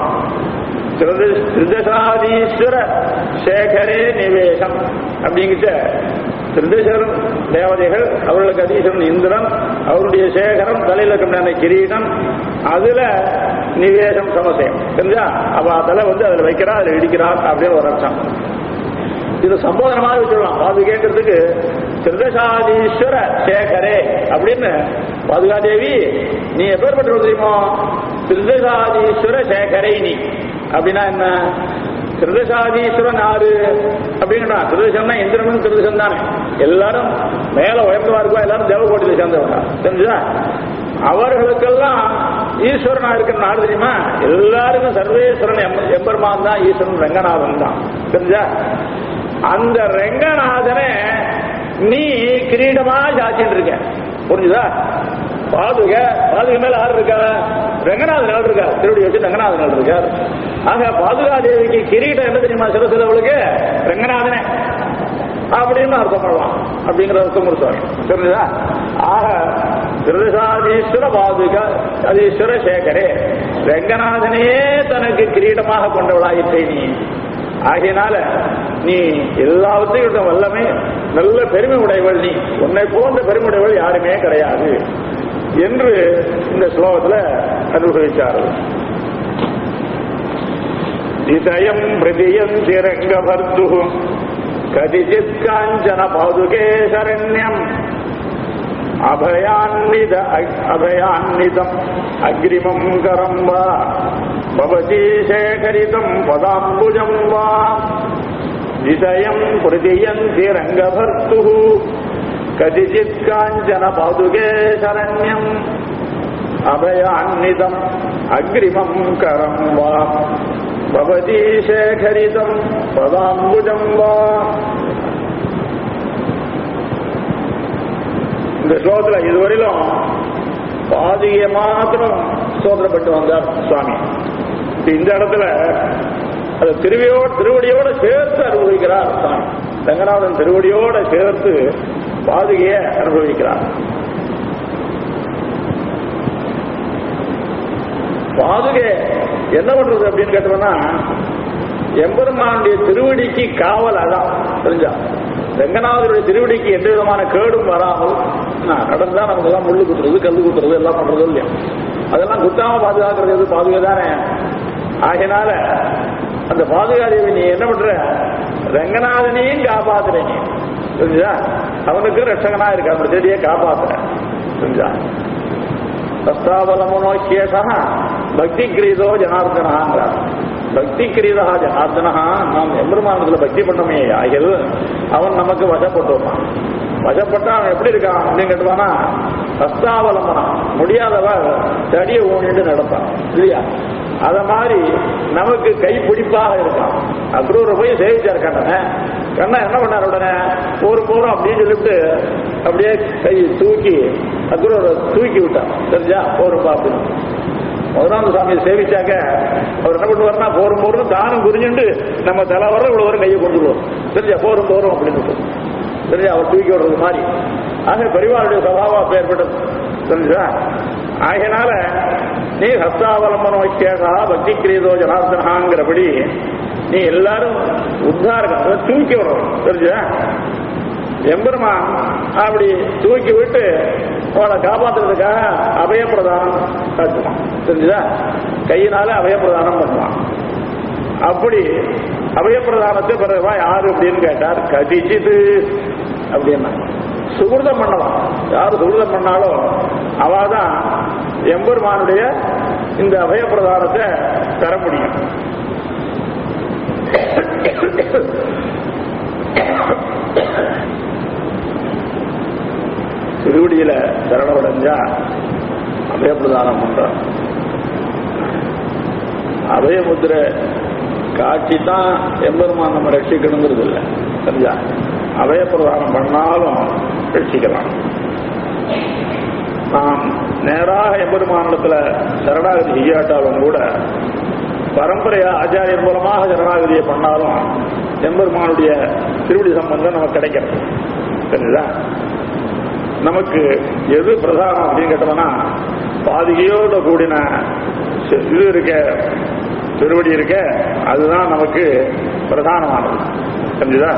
திருத- திருதசாதீஸ்வர சேகரே நிவேசம் அப்படிங்கிட்ட திருதேசகரன் தேவதைகள் அவர்களுக்கு அதீசன் இந்திரன் அவருடைய சேகரம் தலையில இருக்கின்ற கிரீடம் அதுல நிவேசம் சமசயம் தெரிஞ்சா அவ தலை வந்து அதுல வைக்கிறா அதுல இடிக்கிறார் அப்படின்னு ஒரு அர்த்தம் இது சம்போதனமாக வச்சுடலாம் பாது கேட்கறதுக்கு திருதசாதீஸ்வர சேகரே அப்படின்னு பாதுகாதேவி நீ எப்பேற்பட்டவள் தெரியுமோ திருதசாதீஸ்வர சேகரை நீ அப்படின்னா என்ன திருதசாதீஸ்வரன் ஆறு அப்படிங்கிறான் திருதசன்னா இந்திரனும் திருதசன் தானே எல்லாரும் மேல உயர்ந்தவா இருக்கா எல்லாரும் தேவகோட்டியில் சேர்ந்தவங்க தெரிஞ்சுதா அவர்களுக்கெல்லாம் ஈஸ்வரனா இருக்கிற நாடு தெரியுமா எல்லாருக்கும் சர்வேஸ்வரன் எம்- எம்பெருமான் தான் ஈஸ்வரன் ரங்கநாதன் தான் தெரிஞ்சா அந்த ரங்கநாதனை நீ கிரீடமா சாச்சிட்டு இருக்க புரிஞ்சுதா பாதுக பாதுக மேல யார் இருக்கா ரங்கநாதன் ஆள் இருக்கா திருடி வச்சு ரங்கநாதன் ஆள் இருக்கார் ஆக பாதுகா தேவிக்கு கிரீடம் என்ன தெரியுமா சிறசுல அவளுக்கு ரங்கநாதனே அப்படின்னு அர்த்தம் பண்ணலாம் அப்படிங்கிற அர்த்தம் கொடுத்தாங்க தெரிஞ்சுதா ஆக திருதசாதீஸ்வர பாதுக அதீஸ்வர சேகரே ரங்கநாதனையே தனக்கு கிரீடமாக கொண்டவளாயிற்றை நீ ஆகையினால நீ எல்லாவற்றையும் வல்லமை நல்ல பெருமை உடையவள் நீ உன்னை போன்ற பெருமை உடையவள் யாருமே கிடையாது என்று இந்த ஸ்லோகத்துல அனுபவிச்சார்கள் இதயம் பிரதியம் திரங்கபர்த்து கதிச்சித் காஞ்சன பாதுகே சரண்யம் அபயான்வித அபயான்விதம் அக்ரிமம் கரம் வா பவதி சேகரிதம் பதாம்புஜம் வா விதயம் பிரதியந்தி ரங்கபர்த்து கதிச்சித் காஞ்சன பாதுகே சரண்யம் அபயான்விதம் அக்ரிமம் கரம் வா பவதி சேகரிதம் பதாம்புஜம் வா இந்த ஸ்லோகத்துல இதுவரையிலும் பாதியை மாத்திரம் சோதனைப்பட்டு வந்தார் சுவாமி இப்ப இந்த இடத்துல அது திருவியோடு திருவடியோட சேர்த்து அனுபவிக்கிறார் சுவாமி ரங்கநாதன் திருவடியோட சேர்த்து பாதுகையை அனுபவிக்கிறார் பாதுகை என்ன பண்றது அப்படின்னு கேட்டோம்னா எம்பெருமானுடைய திருவடிக்கு காவல் அதான் தெரிஞ்சா ரங்கநாதருடைய திருவடிக்கு எந்த விதமான கேடும் வராமல் ஆ, நடந்தா நமக்கு எல்லாம் முள்ளு குத்துறது கல்லு குத்துறது எல்லாம் பண்றது இல்லையா அதெல்லாம் குத்தாம பாதுகாக்கிறது எது பாதுகை தானே ஆகையினால அந்த பாதுகாதேவி நீ என்ன பண்ற ரங்கநாதனையும் காப்பாத்துறீங்க புரிஞ்சுதா அவனுக்கு ரட்சகனா இருக்க அந்த செடியை காப்பாத்துற புரிஞ்சுதா தஸ்தாபலமுனோ கேசா பக்தி கிரீதோ ஜனார்தனாங்கிறார் பக்தி கிரீதா ஜனார்தனா நாம் எம்பெருமானத்துல பக்தி பண்ணமே ஆகியது அவன் நமக்கு வசப்பட்டுவான் வசப்பட்டா அவன் எப்படி இருக்கான் அப்படின்னு கேட்டுவானா தஸ்தாவலமனா முடியாதவ தடியை ஊனிட்டு நடப்பான் இல்லையா அத மாதிரி நமக்கு கை பிடிப்பாக இருக்கான் அக்ரூரை போய் சேவிச்சார் கண்ணனை கண்ணன் என்ன பண்ணார் உடனே ஒரு போறோம் அப்படின்னு சொல்லிட்டு அப்படியே கை தூக்கி அக்ரூரை தூக்கி விட்டான் தெரிஞ்சா போருப்பா அப்படின்னு முதலாவது சாமியை சேவிச்சாக்க அவர் என்ன பண்ணுவார்னா போரும் போரும் தானும் குறிஞ்சுண்டு நம்ம தலை வர இவ்வளவு வரும் கையை கொண்டு போவோம் தெரிஞ்சா போரும் போரும் அப்படின்னு தெரிஞ்சா அவர் தூக்கி விடுறது மாதிரி ஆக பெரியவாளுடைய சபாவம் ஏற்பட்டது தெரிஞ்சா ஆகையினால நீ ஹஸ்தாவலம்பனோ கேசா பக்தி கிரீதோ ஜனார்தனாங்கிறபடி நீ எல்லாரும் உத்தாரகம் அதாவது தூக்கி விடணும் தெரிஞ்சா எம்பெருமான் அப்படி தூக்கி விட்டு அவளை காப்பாத்துறதுக்காக அபயப்பிரதானம் காட்டுவான் தெரிஞ்சுதா கையினால அபயப்பிரதானம் பண்ணுவான் அப்படி அபயப்பிரதானத்தை பிறகுவா யாரு அப்படின்னு கேட்டார் கதிச்சிது அப்படின்னா சுகிருதம் பண்ணலாம் யார் சுகிருதம் பண்ணாலும் அவாதான் எம்பெருமானுடைய இந்த அபயப்பிரதானத்தை பெற முடியும் திருவடியில சரணமடைஞ்சா அபயப்பிரதானம் பண்றான் அபயமுத்திரை காட்சி தான் எம்பெருமான் நம்ம ரட்சிக்கணுங்கிறது இல்லை சரியா அபயப்பிரதானம் பண்ணாலும் ரட்சிக்கலாம் நாம் நேராக எம்பெருமானிடத்துல சரணாகதி செய்யாட்டாலும் கூட பரம்பரையா ஆச்சாரியர் மூலமாக சரணாகதியை பண்ணாலும் எம்பெருமானுடைய திருவடி சம்பந்தம் நமக்கு கிடைக்கிறது தெரியுதா நமக்கு எது பிரதானம் அப்படின்னு கேட்டோம்னா பாதிகையோட கூடின சி- இது இருக்க திருவடி இருக்க அதுதான் நமக்கு பிரதானமானது தெரிஞ்சுதா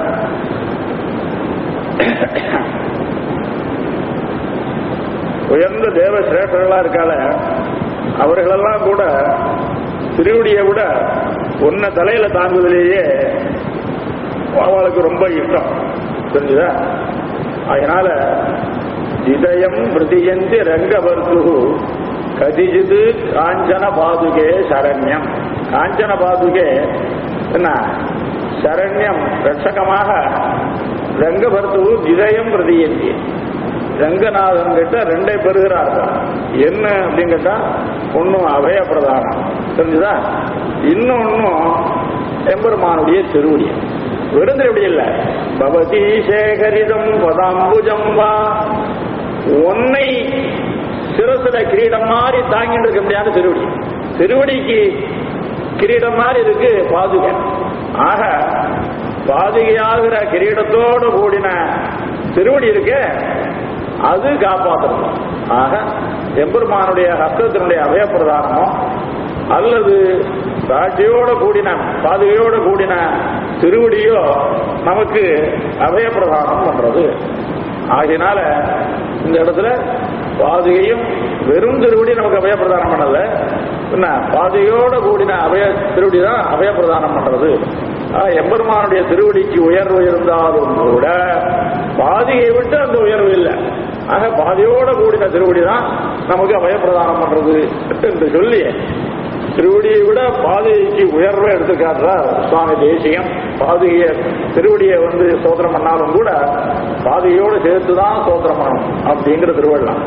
உயர்ந்த தேவ சிரேஷ்டர்களா இருக்கால அவர்களெல்லாம் கூட திருவடியை விட உன்னை தலையில தாங்குவதிலேயே அவளுக்கு ரொம்ப இஷ்டம் தெரிஞ்சுதா அதனால இதயம் பிரதியந்தி ரங்கவர்த்து கதிஜிது காஞ்சன பாதுகே சரண்யம் காஞ்சன பாதுகே என்ன சரண்யம் ரட்சகமாக ரங்கபர்த்து இதயம் பிரதியந்தி ரங்கநாதன் கிட்ட ரெண்டை பெறுகிறார்கள் என்ன அப்படின்னு கேட்டா ஒன்னும் அபயப்பிரதானம் தெரிஞ்சுதா இன்னொன்னும் எம்பெருமானுடைய திருவடி வெறும் திருவடி இல்ல பவதி சேகரிதம் பதாம்புஜம் வா உன்னை சிரசுல கிரீடம் மாதிரி தாங்கிட்டு இருக்க முடியாத திருவடி திருவடிக்கு கிரீடம் மாதிரி இருக்கு பாதுகை ஆக பாதுகையாகிற கிரீடத்தோடு கூடின திருவடி இருக்கே அது காப்பாற்றணும் ஆக எம்பெருமானுடைய ஹஸ்தத்தினுடைய அபயப்பிரதானமோ அல்லது சாட்சியோட கூடின பாதுகையோட கூடின திருவடியோ நமக்கு அபயப்பிரதானம் பண்றது ஆகையினால இந்த இடத்துல பாதுகையும் வெறும் திருவடி நமக்கு அபயப்பிரதானம் பண்ணல என்ன பாதுகையோட கூடின அபய திருவடி தான் அபயப்பிரதானம் பண்றது ஆக, எம்பெருமானுடைய திருவடிக்கு உயர்வு இருந்தாலும் கூட பாதியை விட்டு அந்த உயர்வு இல்லை ஆக பாதியோட கூடின திருவடி தான் நமக்கு அபயப்பிரதானம் பண்றது என்று சொல்லி திருவடியை விட பாதைக்கு உயர்வை எடுத்து காட்டுறார் சுவாமி தேசியம் பாதைய திருவடியை வந்து சோதனம் பண்ணாலும் கூட பாதையோடு சேர்த்து தான் சோதனம் பண்ணணும் அப்படிங்கிற திருவள்ளம்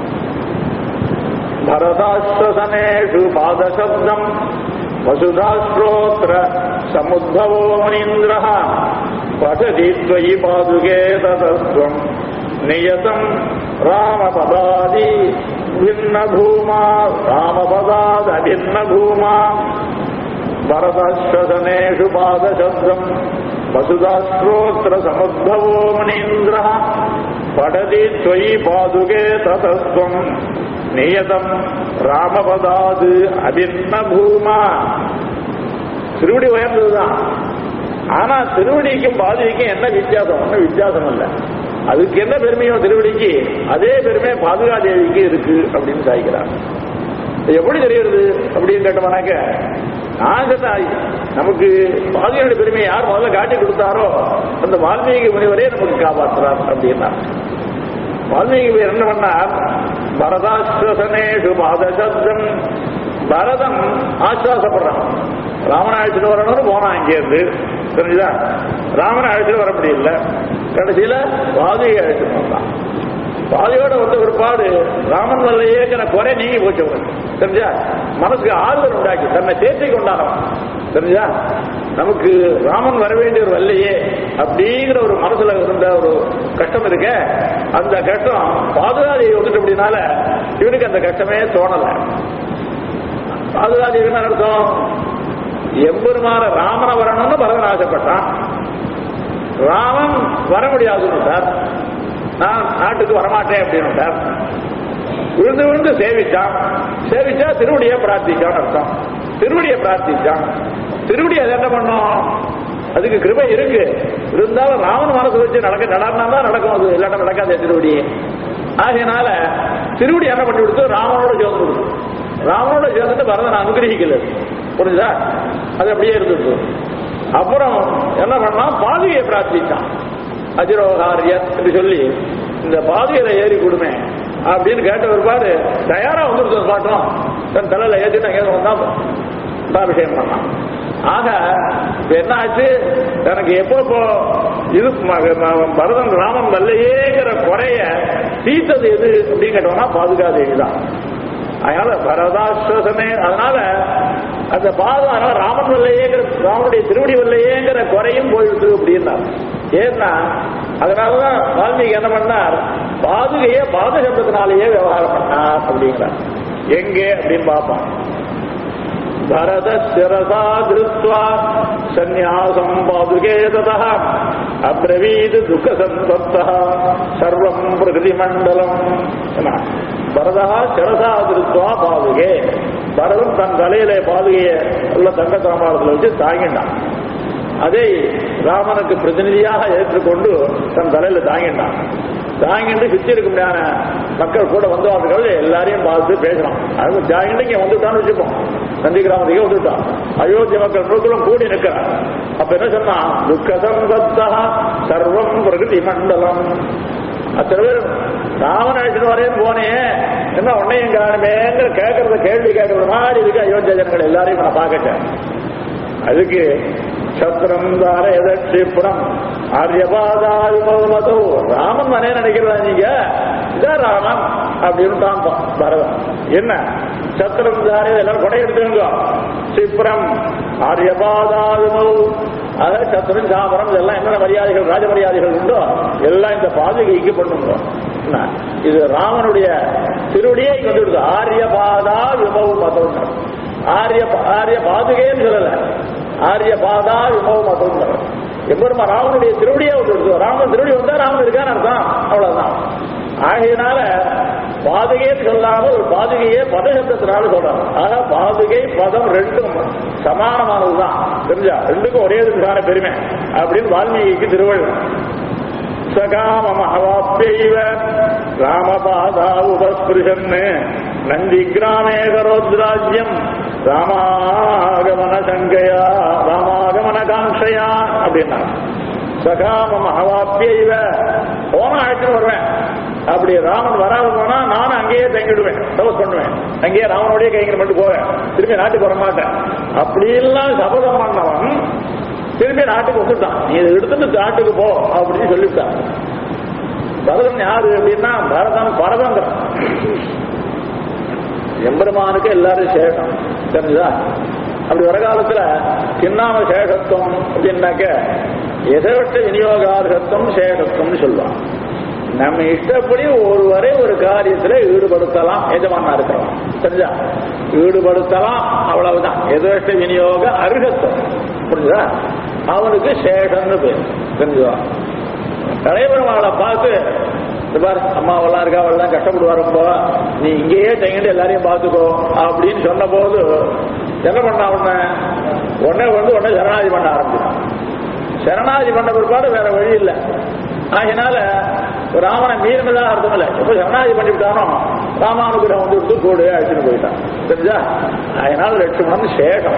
பரதாஸ்வசனேஷு பாதசப்தம் வசுதாஸ்ரோத்ர சமுத்பவோ முனீந்திர பசதி त्वयि பாதுகே ததஸ்வம் நியதம் ராமபதாதி भिन्न भूमा रामपदाद अभिन्न भूमा भरतश्वसनेषु पादशब्दम् वसुधाश्रोत्र समुद्भवो मुनीन्द्रः पठति त्वयि पादुके ततस्त्वम् नियतम् ராமபதாது அபின்ன பூமா திருவடி உயர்ந்ததுதான் ஆனா திருவடிக்கும் பாதுகைக்கும் என்ன வித்தியாசம் ஒன்றும் வித்தியாசம் இல்லை அதுக்கு என்ன பெருமையோ திருவடிக்கு அதே பெருமை பாதுகா தேவிக்கு இருக்கு அப்படின்னு சாய்க்கிறார் இது எப்படி தெரியுது அப்படின்னு கேட்டோம்னாக்க நான் சொன்னேன், நமக்கு பாதுகாப்பு பெருமையை யார் முதல்ல காட்டி கொடுத்தாரோ அந்த வால்மீகி முனிவரே நமக்கு காப்பாற்றுறார் அப்படின்னா வால்மீகி முனிவர் என்ன பண்ணார் பரதாஸ்வசனேஷு பாதசப்தம் பரதன் ஆஸ்வாசப்படுறான் ராமனை அழைச்சிட்டு வரணும்னு போனான் இங்கேருந்து தெரிஞ்சுதா ராமனை அழைச்சிட்டு வர முடியல கடைசியில பாதையை அழைச்சிட்டு வந்தான் பாதையோட வந்த பிற்பாடு ராமன் வல்லையேங்கிற குறை நீங்கி போச்சு அவனுக்கு. தெரிஞ்சா மனசுக்கு ஆறுதல் உண்டாக்கி தன்னை தேர்த்தி கொண்டாடும் தெரிஞ்சா நமக்கு ராமன் வர வேண்டிய ஒரு வல்லையே அப்படிங்கிற ஒரு மனசுல இருந்த ஒரு கஷ்டம் இருக்க அந்த கஷ்டம் பாதுகாதியை வந்துட்டு அப்படின்னால இவனுக்கு அந்த கஷ்டமே தோணல பாதுகாதி என்ன அர்த்தம் எம்பெருமான ராமனை வரணும்னு பரதன் ஆசைப்பட்டான் ராமன் வர முடியாதுன்னு சார் நான் நாட்டுக்கு வரமாட்டேன் அப்படின்னு சார் விழுந்து விழுந்து சேவிச்சான் சேவிச்சா திருவடியை பிரார்த்திச்சான் அர்த்தம் திருவடியை பிரார்த்திச்சான் திருவடி அது என்ன பண்ணும் அதுக்கு கிருபை இருக்கு இருந்தாலும் ராமன் மனசு வச்சு நடக்க நடனா தான் நடக்கும் அது இல்லாட்ட நடக்காது திருவடி ஆகையினால திருவடி என்ன பண்ணி கொடுத்து ராமனோட சேர்ந்து கொடுத்து ராமனோட சேர்ந்துட்டு பரதன் அனுகிரகிக்கல புரிஞ்சுதா அது அப்படியே இருந்துட்டு அப்புறம் என்ன பண்ணா பாதுகையை பிரார்த்திச்சான் அஜிரோகாரிய என்று சொல்லி இந்த பாதையில ஏறி கொடுமே அப்படின்னு கேட்ட ஒருபாடு தயாரா வந்துருச்சு பாட்டும் தன் தலையில ஏற்றிட்டு அங்கே வந்தா அபிஷேகம் பண்ணான் ஆக இப்ப என்ன ஆச்சு எனக்கு எப்போ இப்போ இது ம- ம- பரதன் ராமன் வல்லையேங்கிற குறைய தீர்த்தது எது அப்படின்னு கேட்டோம்னா பாதுகாதேவி தான் அதனால பரதாஸ்வசமே அதனால அந்த பாதம் அதனால ராமன் வல்லையேங்கிற ராமனுடைய திருவடி வல்லையேங்கிற குறையும் போயிடுது அப்படின்னா ஏன்னா அதனாலதான் வால்மீகி என்ன பண்ணார் பாதுகைய பாத சப்தத்தினாலேயே விவகாரம் பண்ணார் அப்படிங்கிறார் எங்கே அப்படின்னு பார்ப்போம் பரத சிரசா திருத்வா சந்நியாசம் பாதுகே ததா அப்ரவீத் துக்க சந்தப்தா சர்வம் பிரகிருதி மண்டலம் என்ன? பரதா சிரசா திருத்வா பாதுகே பரதன் தன் தலையில பாதுகையை உள்ள தங்க தாமாரத்தில் வச்சு தாங்கினான் அதை ராமனுக்கு பிரதிநிதியாக ஏற்றுக்கொண்டு தன் தலையில தாங்கினான் தாங்கிட்டு சுத்தி இருக்க முடியாத மக்கள் கூட வந்தவர்கள் எல்லாரையும் பார்த்து பேசணும் அது தாங்கிட்டு இங்க வந்துட்டான்னு வச்சுப்போம் நந்தி கிராமத்துக்கே வந்துட்டான் அயோத்தி மக்கள் முழுக்களும் கூடி நிற்கிறான் அப்ப என்ன சொன்னா துக்கதம் தத்தா சர்வம் பிரகிருதி மண்டலம் அத்தனை பேர் ராமன் அழைச்சிட்டு வரேன்னு போனேன் என்ன உன்னையும் காணுமேங்கிற கேட்கறத கேள்வி கேட்கற மாதிரி இருக்கு அயோத்தியா ஜனங்கள் எல்லாரையும் நான் பார்க்கட்டேன் அதுக்கு சத்திரம் தார எதட்சிப்புறம் ஆரியபாதாயுமதோ ராமன் மனே நினைக்கிறதா நீங்க இதான் ராமன் அப்படின்னு தான் பரதம் என்ன சத்திரம் தார எல்லாரும் கொடை எடுத்துங்க சிப்ரம் ஆரியபாதாயுமோ அதாவது சத்திரம் சாமரம் இதெல்லாம் என்னென்ன மரியாதைகள் ராஜ மரியாதைகள் உண்டோ எல்லாம் இந்த பாதுகைக்கு பண்ணுங்க என்ன? இது ராமனுடைய திருவடியே இங்க வந்துடுது ஆரியபாதா விமவு மதம் ஆரிய ஆரிய பாதுகைன்னு சொல்லல ஆரிய பாதா விமவ மதம் எம்பெருமா ராமனுடைய திருவடியே வந்துடுது ராமன் திருவடி வந்தா ராமன் இருக்கான்னு அர்த்தம் அவ்வளவுதான் ஆகையினால பாதுகைன்னு சொல்லாமல் ஒரு பாதுகையே பதசப்தத்தினால சொல்றாங்க ஆக பாதுகை பதம் ரெண்டும் சமானமானதுதான் தெரிஞ்சா ரெண்டுக்கும் ஒரே இதுக்கான பெருமை அப்படின்னு வால்மீகிக்கு திருவள்ளுவர் சகாமமஹவாப்யைவ ராமபாதா உபஸ்பிருஷன் நந்தி கிராமே கரோத்ராஜ்யம் ராமாகமன சங்கையா ராமாகமன காங்கையா அப்படின்னா சகாமமஹவாப்யைவ போனா அழைச்சிட்டு வருவேன் அப்படி ராமன் வராது போனா நானும் அங்கேயே தங்கிடுவேன் தபஸ் பண்ணுவேன் அங்கேயே ராமனோடய கைங்கிற மட்டும் போவேன் திரும்பி நாட்டுக்கு வர மாட்டேன் அப்படி எல்லாம் சபதம் பண்ணவன் திரும்பி நாட்டுக்கு வந்துட்டான் நீ இதை எடுத்துட்டு நாட்டுக்கு போ அப்படின்னு சொல்லிவிட்டான் பரதன் யாரு அப்படின்னா பரதன் பரதங்கிறான் எம்பெருமானுக்கு எல்லாரும் சேஷம் தெரிஞ்சுதா அப்படி வர காலத்துல கிண்ணாம சேஷத்துவம் அப்படின்னாக்க எதவற்ற விநியோகார்கத்துவம் சேஷத்துவம்னு சொல்லுவான் நம்ம இஷ்டப்படி ஒருவரை ஒரு காரியத்துல ஈடுபடுத்தலாம் எஜமானா இருக்கிறோம் தெரிஞ்சா ஈடுபடுத்தலாம் அவ்வளவுதான் எதிர்ஷ்ட விநியோக அருகத்துவம் புரிஞ்சுதா அவனுக்கு சேஷன்னு பேர் தெரிஞ்சுதா தலைவருமாளை பார்த்து இந்த பாரு அம்மாவெல்லாம் இருக்கா அவெல்லாம் கஷ்டப்படுவாருப்போ நீ இங்கேயே தங்கிட்டு எல்லாரையும் பார்த்துக்கோ அப்படின்னு சொன்ன போது என்ன பண்ண உடனே உடனே வந்து உடனே சரணாதி பண்ண ஆரம்பிச்சான் சரணாதி பண்ண பிற்பாடு வேற வழி இல்லை ஆகினால ராமனை மீறினதா அர்த்தம் இல்லை எப்ப சரணாதி பண்ணிவிட்டானோ ராமானுகிரகம் வந்து விட்டு கூடு அழைச்சிட்டு போயிட்டான் தெரிஞ்சா அதனால லட்சுமணன் சேகம்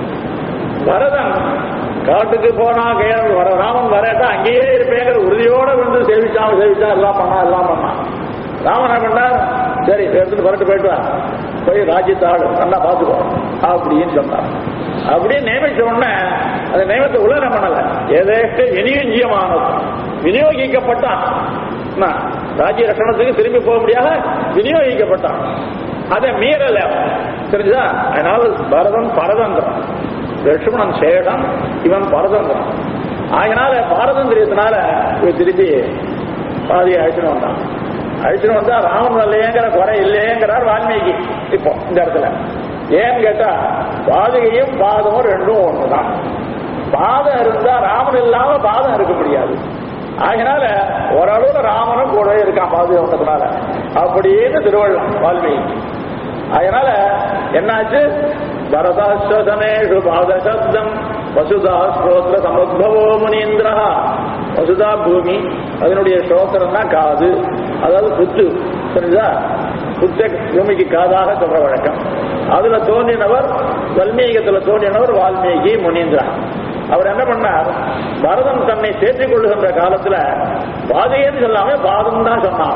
பரதன் காட்டுக்கு போனா கேள் வர ராமன் வரட்டா அங்கேயே இருப்பேங்கிற உறுதியோட வந்து சேவிச்சான் சேவிச்சான் எல்லாம் பண்ணா எல்லாம் பண்ணான் ராமன் என்ன பண்ணார் சரி எடுத்துட்டு பரட்டு போயிட்டு வா போய் ராஜ்யத்தாடு நல்லா பார்த்துக்கோ அப்படின்னு சொன்னார் அப்படியே நியமிச்ச உடனே அந்த நியமத்தை உலக பண்ணல எதேஷ்ட விநியோகியமானது விநியோகிக்கப்பட்டான் என்ன, ராஜ்ய ரட்சணத்துக்கு திரும்பி போக முடியாத விநியோகிக்கப்பட்டான் அதை மீறல தெரிஞ்சுதா அதனால பரதன் பரதந்திரம் லட்சுமணன் சேடம் இவன் பரதந்திரம் அதனால பாரதந்திரியத்தினால இவன் திருப்பி பாதியை அழைச்சுன்னு வந்தான் அழைச்சுன்னு வந்தா ராமன் இல்லையேங்கிற குறை இல்லையேங்கிறார் வால்மீகி இப்போ இந்த இடத்துல ஏன்னு கேட்டா பாதுகையும் பாதமும் ரெண்டும் ஒண்ணுதான் பாதம் இருந்தா ராமன் இல்லாம பாதம் இருக்க முடியாது அதனால ஓரளவுல ராமனும் கூட இருக்கான் பாதுகை வந்ததுனால அப்படின்னு திருவள்ளம் வால்மீகி அதனால என்னாச்சு பரதாஸ்வசனேஷு பாதசப்தம் வசுதா ஸ்ரோத்ர சமுத்பவோ முனீந்திரா வசுதா பூமி அதனுடைய ஸ்ரோத்திரம் தான் காது அதாவது புத்து புரியுதா புத்த பூமிக்கு காதாக சொல்ற வழக்கம் அதுல தோன்றினவர் வல்மீகத்துல தோன்றினவர் வால்மீகி முனீந்திரா அவர் என்ன பண்ணார் பரதன் தன்னை சேர்த்துக் கொள்ளுகின்ற காலத்துல பாதையன்னு சொல்லாம பாதம் தான் சொன்னார்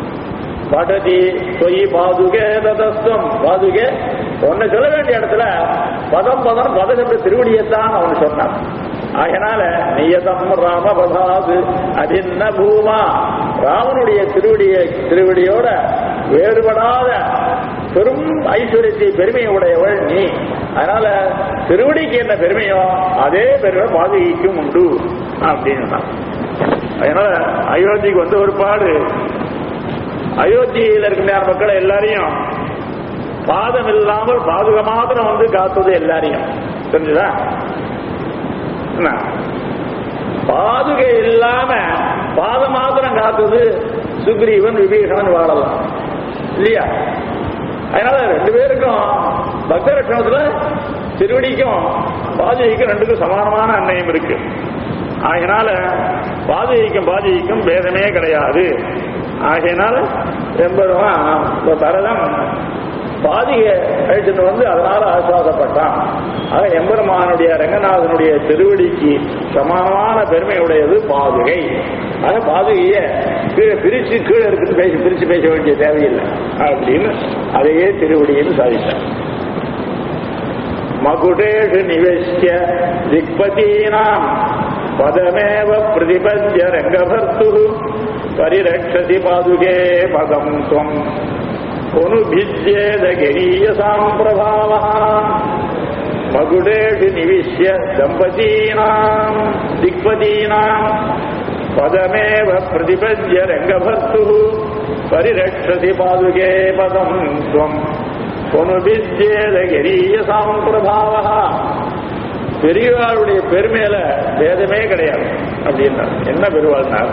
படதி தொய் பாதுகே ததஸ்தம் பாதுகே ஒன்னு சொல்ல வேண்டிய இடத்துல பதம் பதம் பதம் என்ற திருவடியைத்தான் அவன் சொன்னான் அதனால நியதம் ராம பதாது அதின்ன பூமா ராமனுடைய திருவடியை திருவடியோட வேறுபடாத பெரும் ஐஸ்வர்யத்தை பெருமையை உடையவள் நீ அதனால திருவடிக்கு என்ன பெருமையோ அதே பெருமை பாதுகைக்கும் உண்டு அப்படின்னு அதனால அயோத்திக்கு வந்த ஒரு பாடு அயோத்தியில் இருக்கிற மக்கள் எல்லாரையும் பாதம் இல்லாமல் பாதுக மாத்திரம் வந்து காத்தது எல்லாரையும் தெரிஞ்சுதா என்ன? பாதுகை இல்லாம பாதம் மாத்திரம் காத்தது சுக்ரீவன் விபீஷணன் வாழலாம் இல்லையா அதனால ரெண்டு பேருக்கும் பக்த லட்சணத்துல திருவடிக்கும் பாதுகைக்கும் ரெண்டுக்கும் சமானமான அன்னையும் இருக்கு ஆகையினால பாதுகைக்கும் பாதுகைக்கும் பேதமே கிடையாது ஆகையினால எம்பெருமான் இந்த பரதம் பாதியை அழிச்சுட்டு வந்து அதனால ஆசுவாசப்பட்டான் ஆக எம்பெருமானுடைய ரங்கநாதனுடைய திருவடிக்கு சமானமான பெருமை உடையது பாதுகை ஆக பாதுகைய கீழே பிரிச்சு கீழே இருக்குன்னு பேசி பிரிச்சு பேச வேண்டிய தேவையில்லை அப்படின்னு அதையே திருவடின்னு சாதித்தார் மகுடேஷு நிவேஷ்ய திக்பதீனாம் பதமேவ பிரதிபத்ய ரங்கபர்த்து பரிரக்ஷதி பாதுகே பதம் துவம் அனுபிஜ்யேத கரீயசாம் பிரபாவ மகுடேஷு நிவிஷ்ய தம்பதீனாம் திக்பதீனாம் பதமேவ பிரதிபத்ய ரங்கபர்த்து பரிரக்ஷதி பாதுகே பதம் துவம் பொனுபித்யேத கரீயசாம் பிரபாவ பெரியவாளுடைய பெருமையில பேதமே கிடையாது அப்படின்னார் என்ன பெருவாள்னார்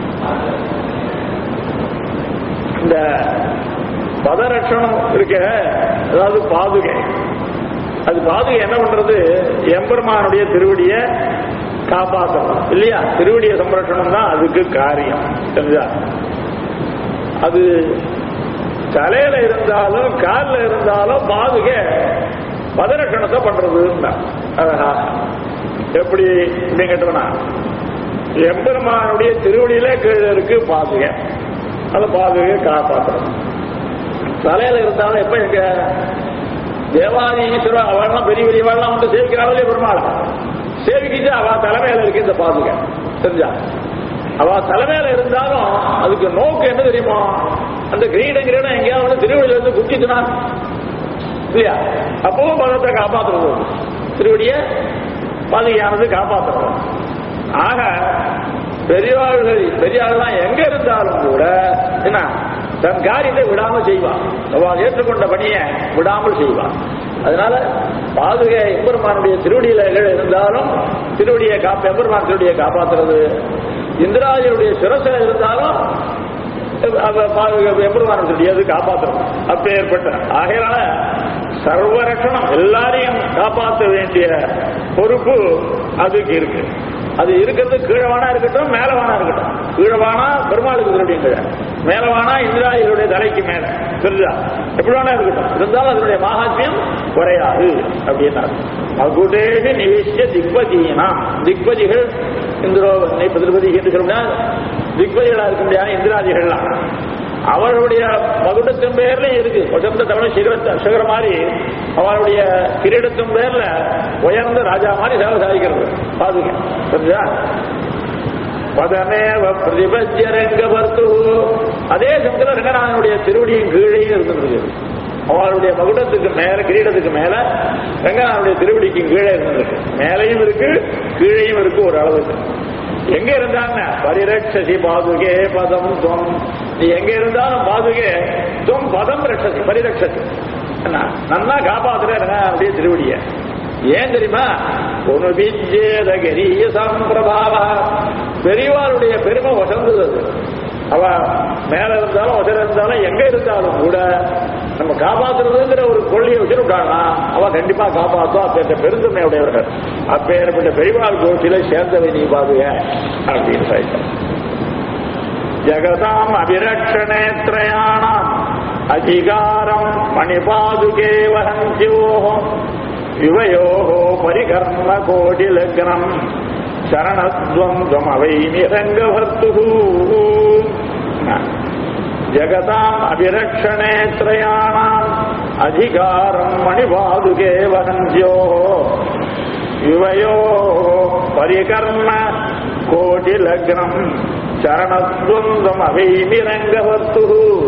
இந்த பதரட்சணம் இருக்க அதாவது பாதுகை அது பாதுகை என்ன பண்றது எம்பெருமானுடைய திருவடியை காப்பாற்றணும் இல்லையா திருவடிய சம்ரட்சணம் தான் அதுக்கு காரியம் தெரிஞ்சா அது தலையில இருந்தாலும் காலில் இருந்தாலும் பாதுகை பதரட்சணத்தை பண்றதுன்னா அழகா எப்படி இப்படின்னு கேட்டோம்னா எம்பெருமானுடைய திருவடியில கீழே இருக்கு பாதுகை அந்த பாதுகையை காப்பாற்றணும் தலையில இருந்தாலும் எப்ப எங்க தேவாதி ஈஸ்வரன் அவெல்லாம் பெரிய பெரியவாள்லாம் வந்து சேவிக்கிறாங்களே பெருமாள் சேவிக்கிட்டு அவ தலைமையில இருக்கு இந்த பாதுகை தெரிஞ்சா அவ தலைமையில இருந்தாலும் அதுக்கு நோக்கு என்ன தெரியுமா அந்த கிரீடம் கிரீடம் எங்கேயாவது வந்து திருவடியில இருந்து குத்திட்டுனா இல்லையா அப்பவும் பதத்தை காப்பாற்றுறது திருவடிய பாதுகையானது காப்பாற்றுறது ஆக பெரியவாள்கள் பெரியாள்லாம் எங்க இருந்தாலும் கூட என்ன தன் காரியத்தை விடாம செய்வான் அவள் ஏற்றுக்கொண்ட பணியை விடாமல் செய்வான் அதனால பாதுகை எம்பெருமானுடைய திருவடியில இருந்தாலும் திருவடியை காப்ப எம்பெருமான் திருவடியை காப்பாத்துறது இந்திராஜனுடைய சிரசில இருந்தாலும் எம்பெருமானது காப்பாற்றணும் அப்பேற்பட்ட ஆகையால சர்வரட்சணம் எல்லாரையும் காப்பாற்ற வேண்டிய பொறுப்பு அதுக்கு இருக்கு அது இருக்கிறது கீழவானா இருக்கட்டும் மேலவானா இருக்கட்டும் கீழவானா பெருமாளுக்கு திருடைய கீழே மேலவானா இந்திராயிலுடைய தலைக்கு மேல தெரிஞ்சா எப்படி வேணா இருக்கட்டும் இருந்தாலும் அதனுடைய மகாத்மியம் குறையாது அப்படின்னா மகுடேஷு நிவிஷ்ய திக்பதியினா திக்பதிகள் இந்திரோ பதிபதி என்று சொல்லுங்க திக்பதிகளா இருக்க முடியாத இந்திராதிகள்லாம் அவர்களுடைய மகுடத்தின் பேர்ல இருக்கு உயர்ந்த தமிழ் சிகரத்த சிகர மாதிரி அவருடைய கிரீடத்தின் பேர்ல உயர்ந்த ராஜா மாதிரி சேவை சாதிக்கிறது பாதுங்க புரிஞ்சா பதமேவ பிரதிபத்தியரங்க பர்த்து அதே சமயத்தில் ரங்கநாதனுடைய திருவடியின் கீழே இருந்திருக்கு அவருடைய மகுடத்துக்கு மேல கிரீடத்துக்கு மேல ரங்கநாதனுடைய திருவடிக்கு கீழே இருந்திருக்கு மேலையும் இருக்கு கீழையும் இருக்கு ஒரு அளவுக்கு எங்க இருந்தாங்க பரிரட்சசி பாதுகே பதம் துவம் நீ எங்க இருந்தாலும் பாதுகே துவம் பதம் ரட்சசி பரிரட்சசி என்ன நல்லா காப்பாத்துறேன் அப்படியே திருவடிய ஏன் தெரியுமா ஒரு விஜேதகரிய சம்பிரபாவ பெரியவாளுடைய பெருமை வசந்தது அது. அவ மேல இருந்தாலும் உதர இருந்தாலும் எங்க இருந்தாலும் கூட நம்ம காப்பாத்துறதுங்கிற ஒரு கொள்கையை வச்சுட்டாங்கன்னா அவ கண்டிப்பா காப்பாத்தும் அப்பேற்ற பெருந்தன்மையுடையவர்கள் அப்பேற்பட்ட பெரியவாள் கோஷ்டியில சேர்ந்தவை நீ பாதுக அப்படின்னு சொல்லிட்டான் ஜகதாம் அபிரக்ஷணேத்ரயாணாம் அதிகாரம் மணிபாதுகே வகந்தியோகம் யுவயோகோ பரிகர்ம கோடி லக்னம் சரணத்வந்தம் அவை நிரங்கவர்த்து ஜகதாம் அபிரக்ஷணே திரயாணாம் அதிகாரம் மணிபாதுகே வகந்தியோ யுவயோ பரிகர்ம கோடி லக்னம் சரணத்வந்தம் அவை நிரங்கவர்த்து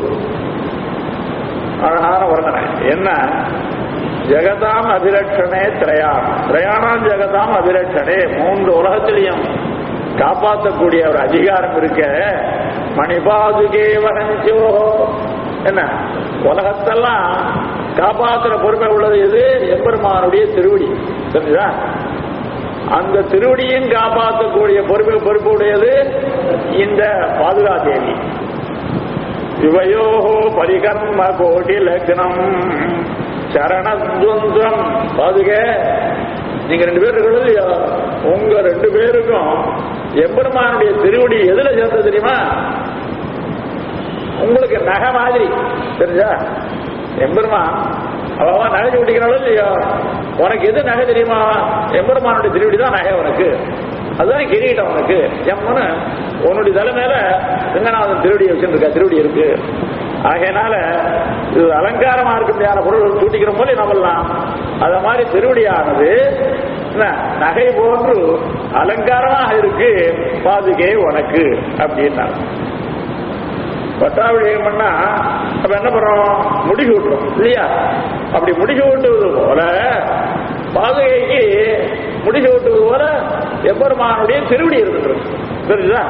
அழகான வர்ணனை என்ன ஜெகதாம் அபிரட்சணே திரையான் திரையானாம் ஜெகதாம் அபிரட்சணே மூன்று உலகத்திலையும் காப்பாற்றக்கூடிய ஒரு அதிகாரம் இருக்க மணிபாதுகே வகஞ்சோ என்ன உலகத்தெல்லாம் காப்பாற்றுற பொறுமை உள்ளது எது எம்பெருமானுடைய திருவடி தெரிஞ்சா அந்த திருவடியும் காப்பாற்றக்கூடிய பொறுமை பொறுப்பு உடையது இந்த பாதுகா தேவி இவையோ பரிகர்ம கோடி லக்னம் சரணத்வந்தம் பாதுக நீங்க ரெண்டு பேர் இருக்கிறது இல்லையா உங்க ரெண்டு பேருக்கும் எம்பெருமானுடைய திருவடி எதுல சேர்ந்தது தெரியுமா உங்களுக்கு நகை மாதிரி தெரிஞ்சா எம்பெருமான் அவ நகை குடிக்கிறாளோ இல்லையோ உனக்கு எது நகை தெரியுமா எம்பெருமானுடைய திருவடி தான் நகை உனக்கு அதுதான் கிரீடம் உனக்கு எம்மனு உன்னுடைய தலை மேல ரங்கநாதன் திருவடி வச்சுருக்க திருவடி இருக்கு ஆகையினால இது அலங்காரமா இருக்க முடியாத பொருள் தூட்டிக்கிற போல நம்மலாம் அத மாதிரி திருவடியானது என்ன, நகை போன்று அலங்காரமாக இருக்கு பாதுகை உனக்கு அப்படின்னா பட்டாபிஷேகம் பண்ணா அப்ப என்ன பண்றோம் முடிக்கு விட்டுறோம் இல்லையா அப்படி முடிக்கு விட்டுவது போல பாதுகைக்கு முடிக்கு விட்டுவது போல எம்பெருமானுடைய திருவடி இருந்துட்டு தெரியுதா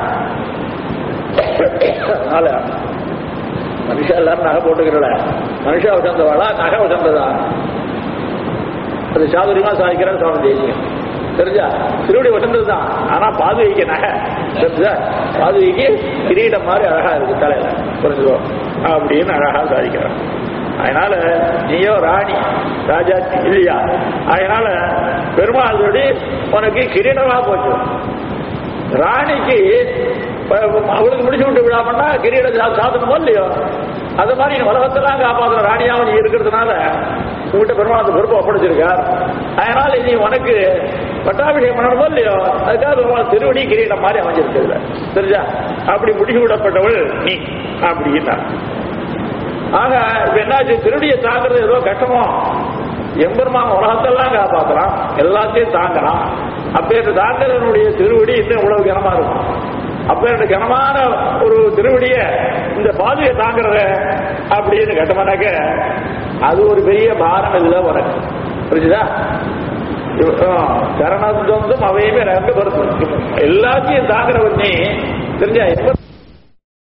அதனால மனுஷா எல்லாரும் நகை போட்டுக்கிறல மனுஷா வசந்தவாளா நகை வசந்ததா அது சாதுரியமா சாதிக்கிறார் சுவாமி தேசியம் தெரிஞ்சா திருவடி வசந்தது தான் ஆனா பாதுகைக்கு நகை தெரிஞ்சா பாதுகைக்கு கிரீடம் மாதிரி அழகா இருக்கு தலையில புரிஞ்சுக்கோ அப்படின்னு அழகா சாதிக்கிறார் அதனால நீயோ ராணி ராஜா இல்லையா அதனால பெருமாள் சொல்லி உனக்கு கிரீடமா போச்சு ராணிக்கு ப- அவளுக்கு முடிச்சு விட்டு விடாமன்னா கிரீட சாதனமோ இல்லையோ அது மாதிரி நீ உலகத்தெல்லாம் காப்பாற்றுற ராணியாவும் நீ இருக்கிறதுனால உங்ககிட்ட பெருமாள் அந்த பொறுப்பை ஒப்படைச்சிருக்கார் அதனால நீ உனக்கு பட்டாபிஷேகம் பண்ணணுமோ இல்லையோ அதுக்காக பெருமாள் திருவடி கிரீடம் மாதிரி அமைஞ்சிருக்குல்ல தெரிஞ்சா அப்படி முடிச்சு விடப்பட்டவள் நீ அப்படின்னா ஆக இப்ப என்னாச்சு திருடியை தாக்குறது ஏதோ கஷ்டமோ எம்பெருமான் உலகத்தெல்லாம் காப்பாத்தலாம் எல்லாத்தையும் தாங்கலாம் அப்பேற்ற தாங்கறனுடைய திருவடி இன்னும் இவ்வளவு கனமா இருக்கும் அப்பேற்ற கனமான ஒரு திருவடிய இந்த பாதையை தாங்குறத அப்படின்னு கேட்டோம்னாக்க அது ஒரு பெரிய பாரம் இல்ல உனக்கு புரிஞ்சுதா சரணத்துவம் அவையுமே ரெண்டு வருது எல்லாத்தையும் தாங்கிறவன் நீ தெரிஞ்சா எப்ப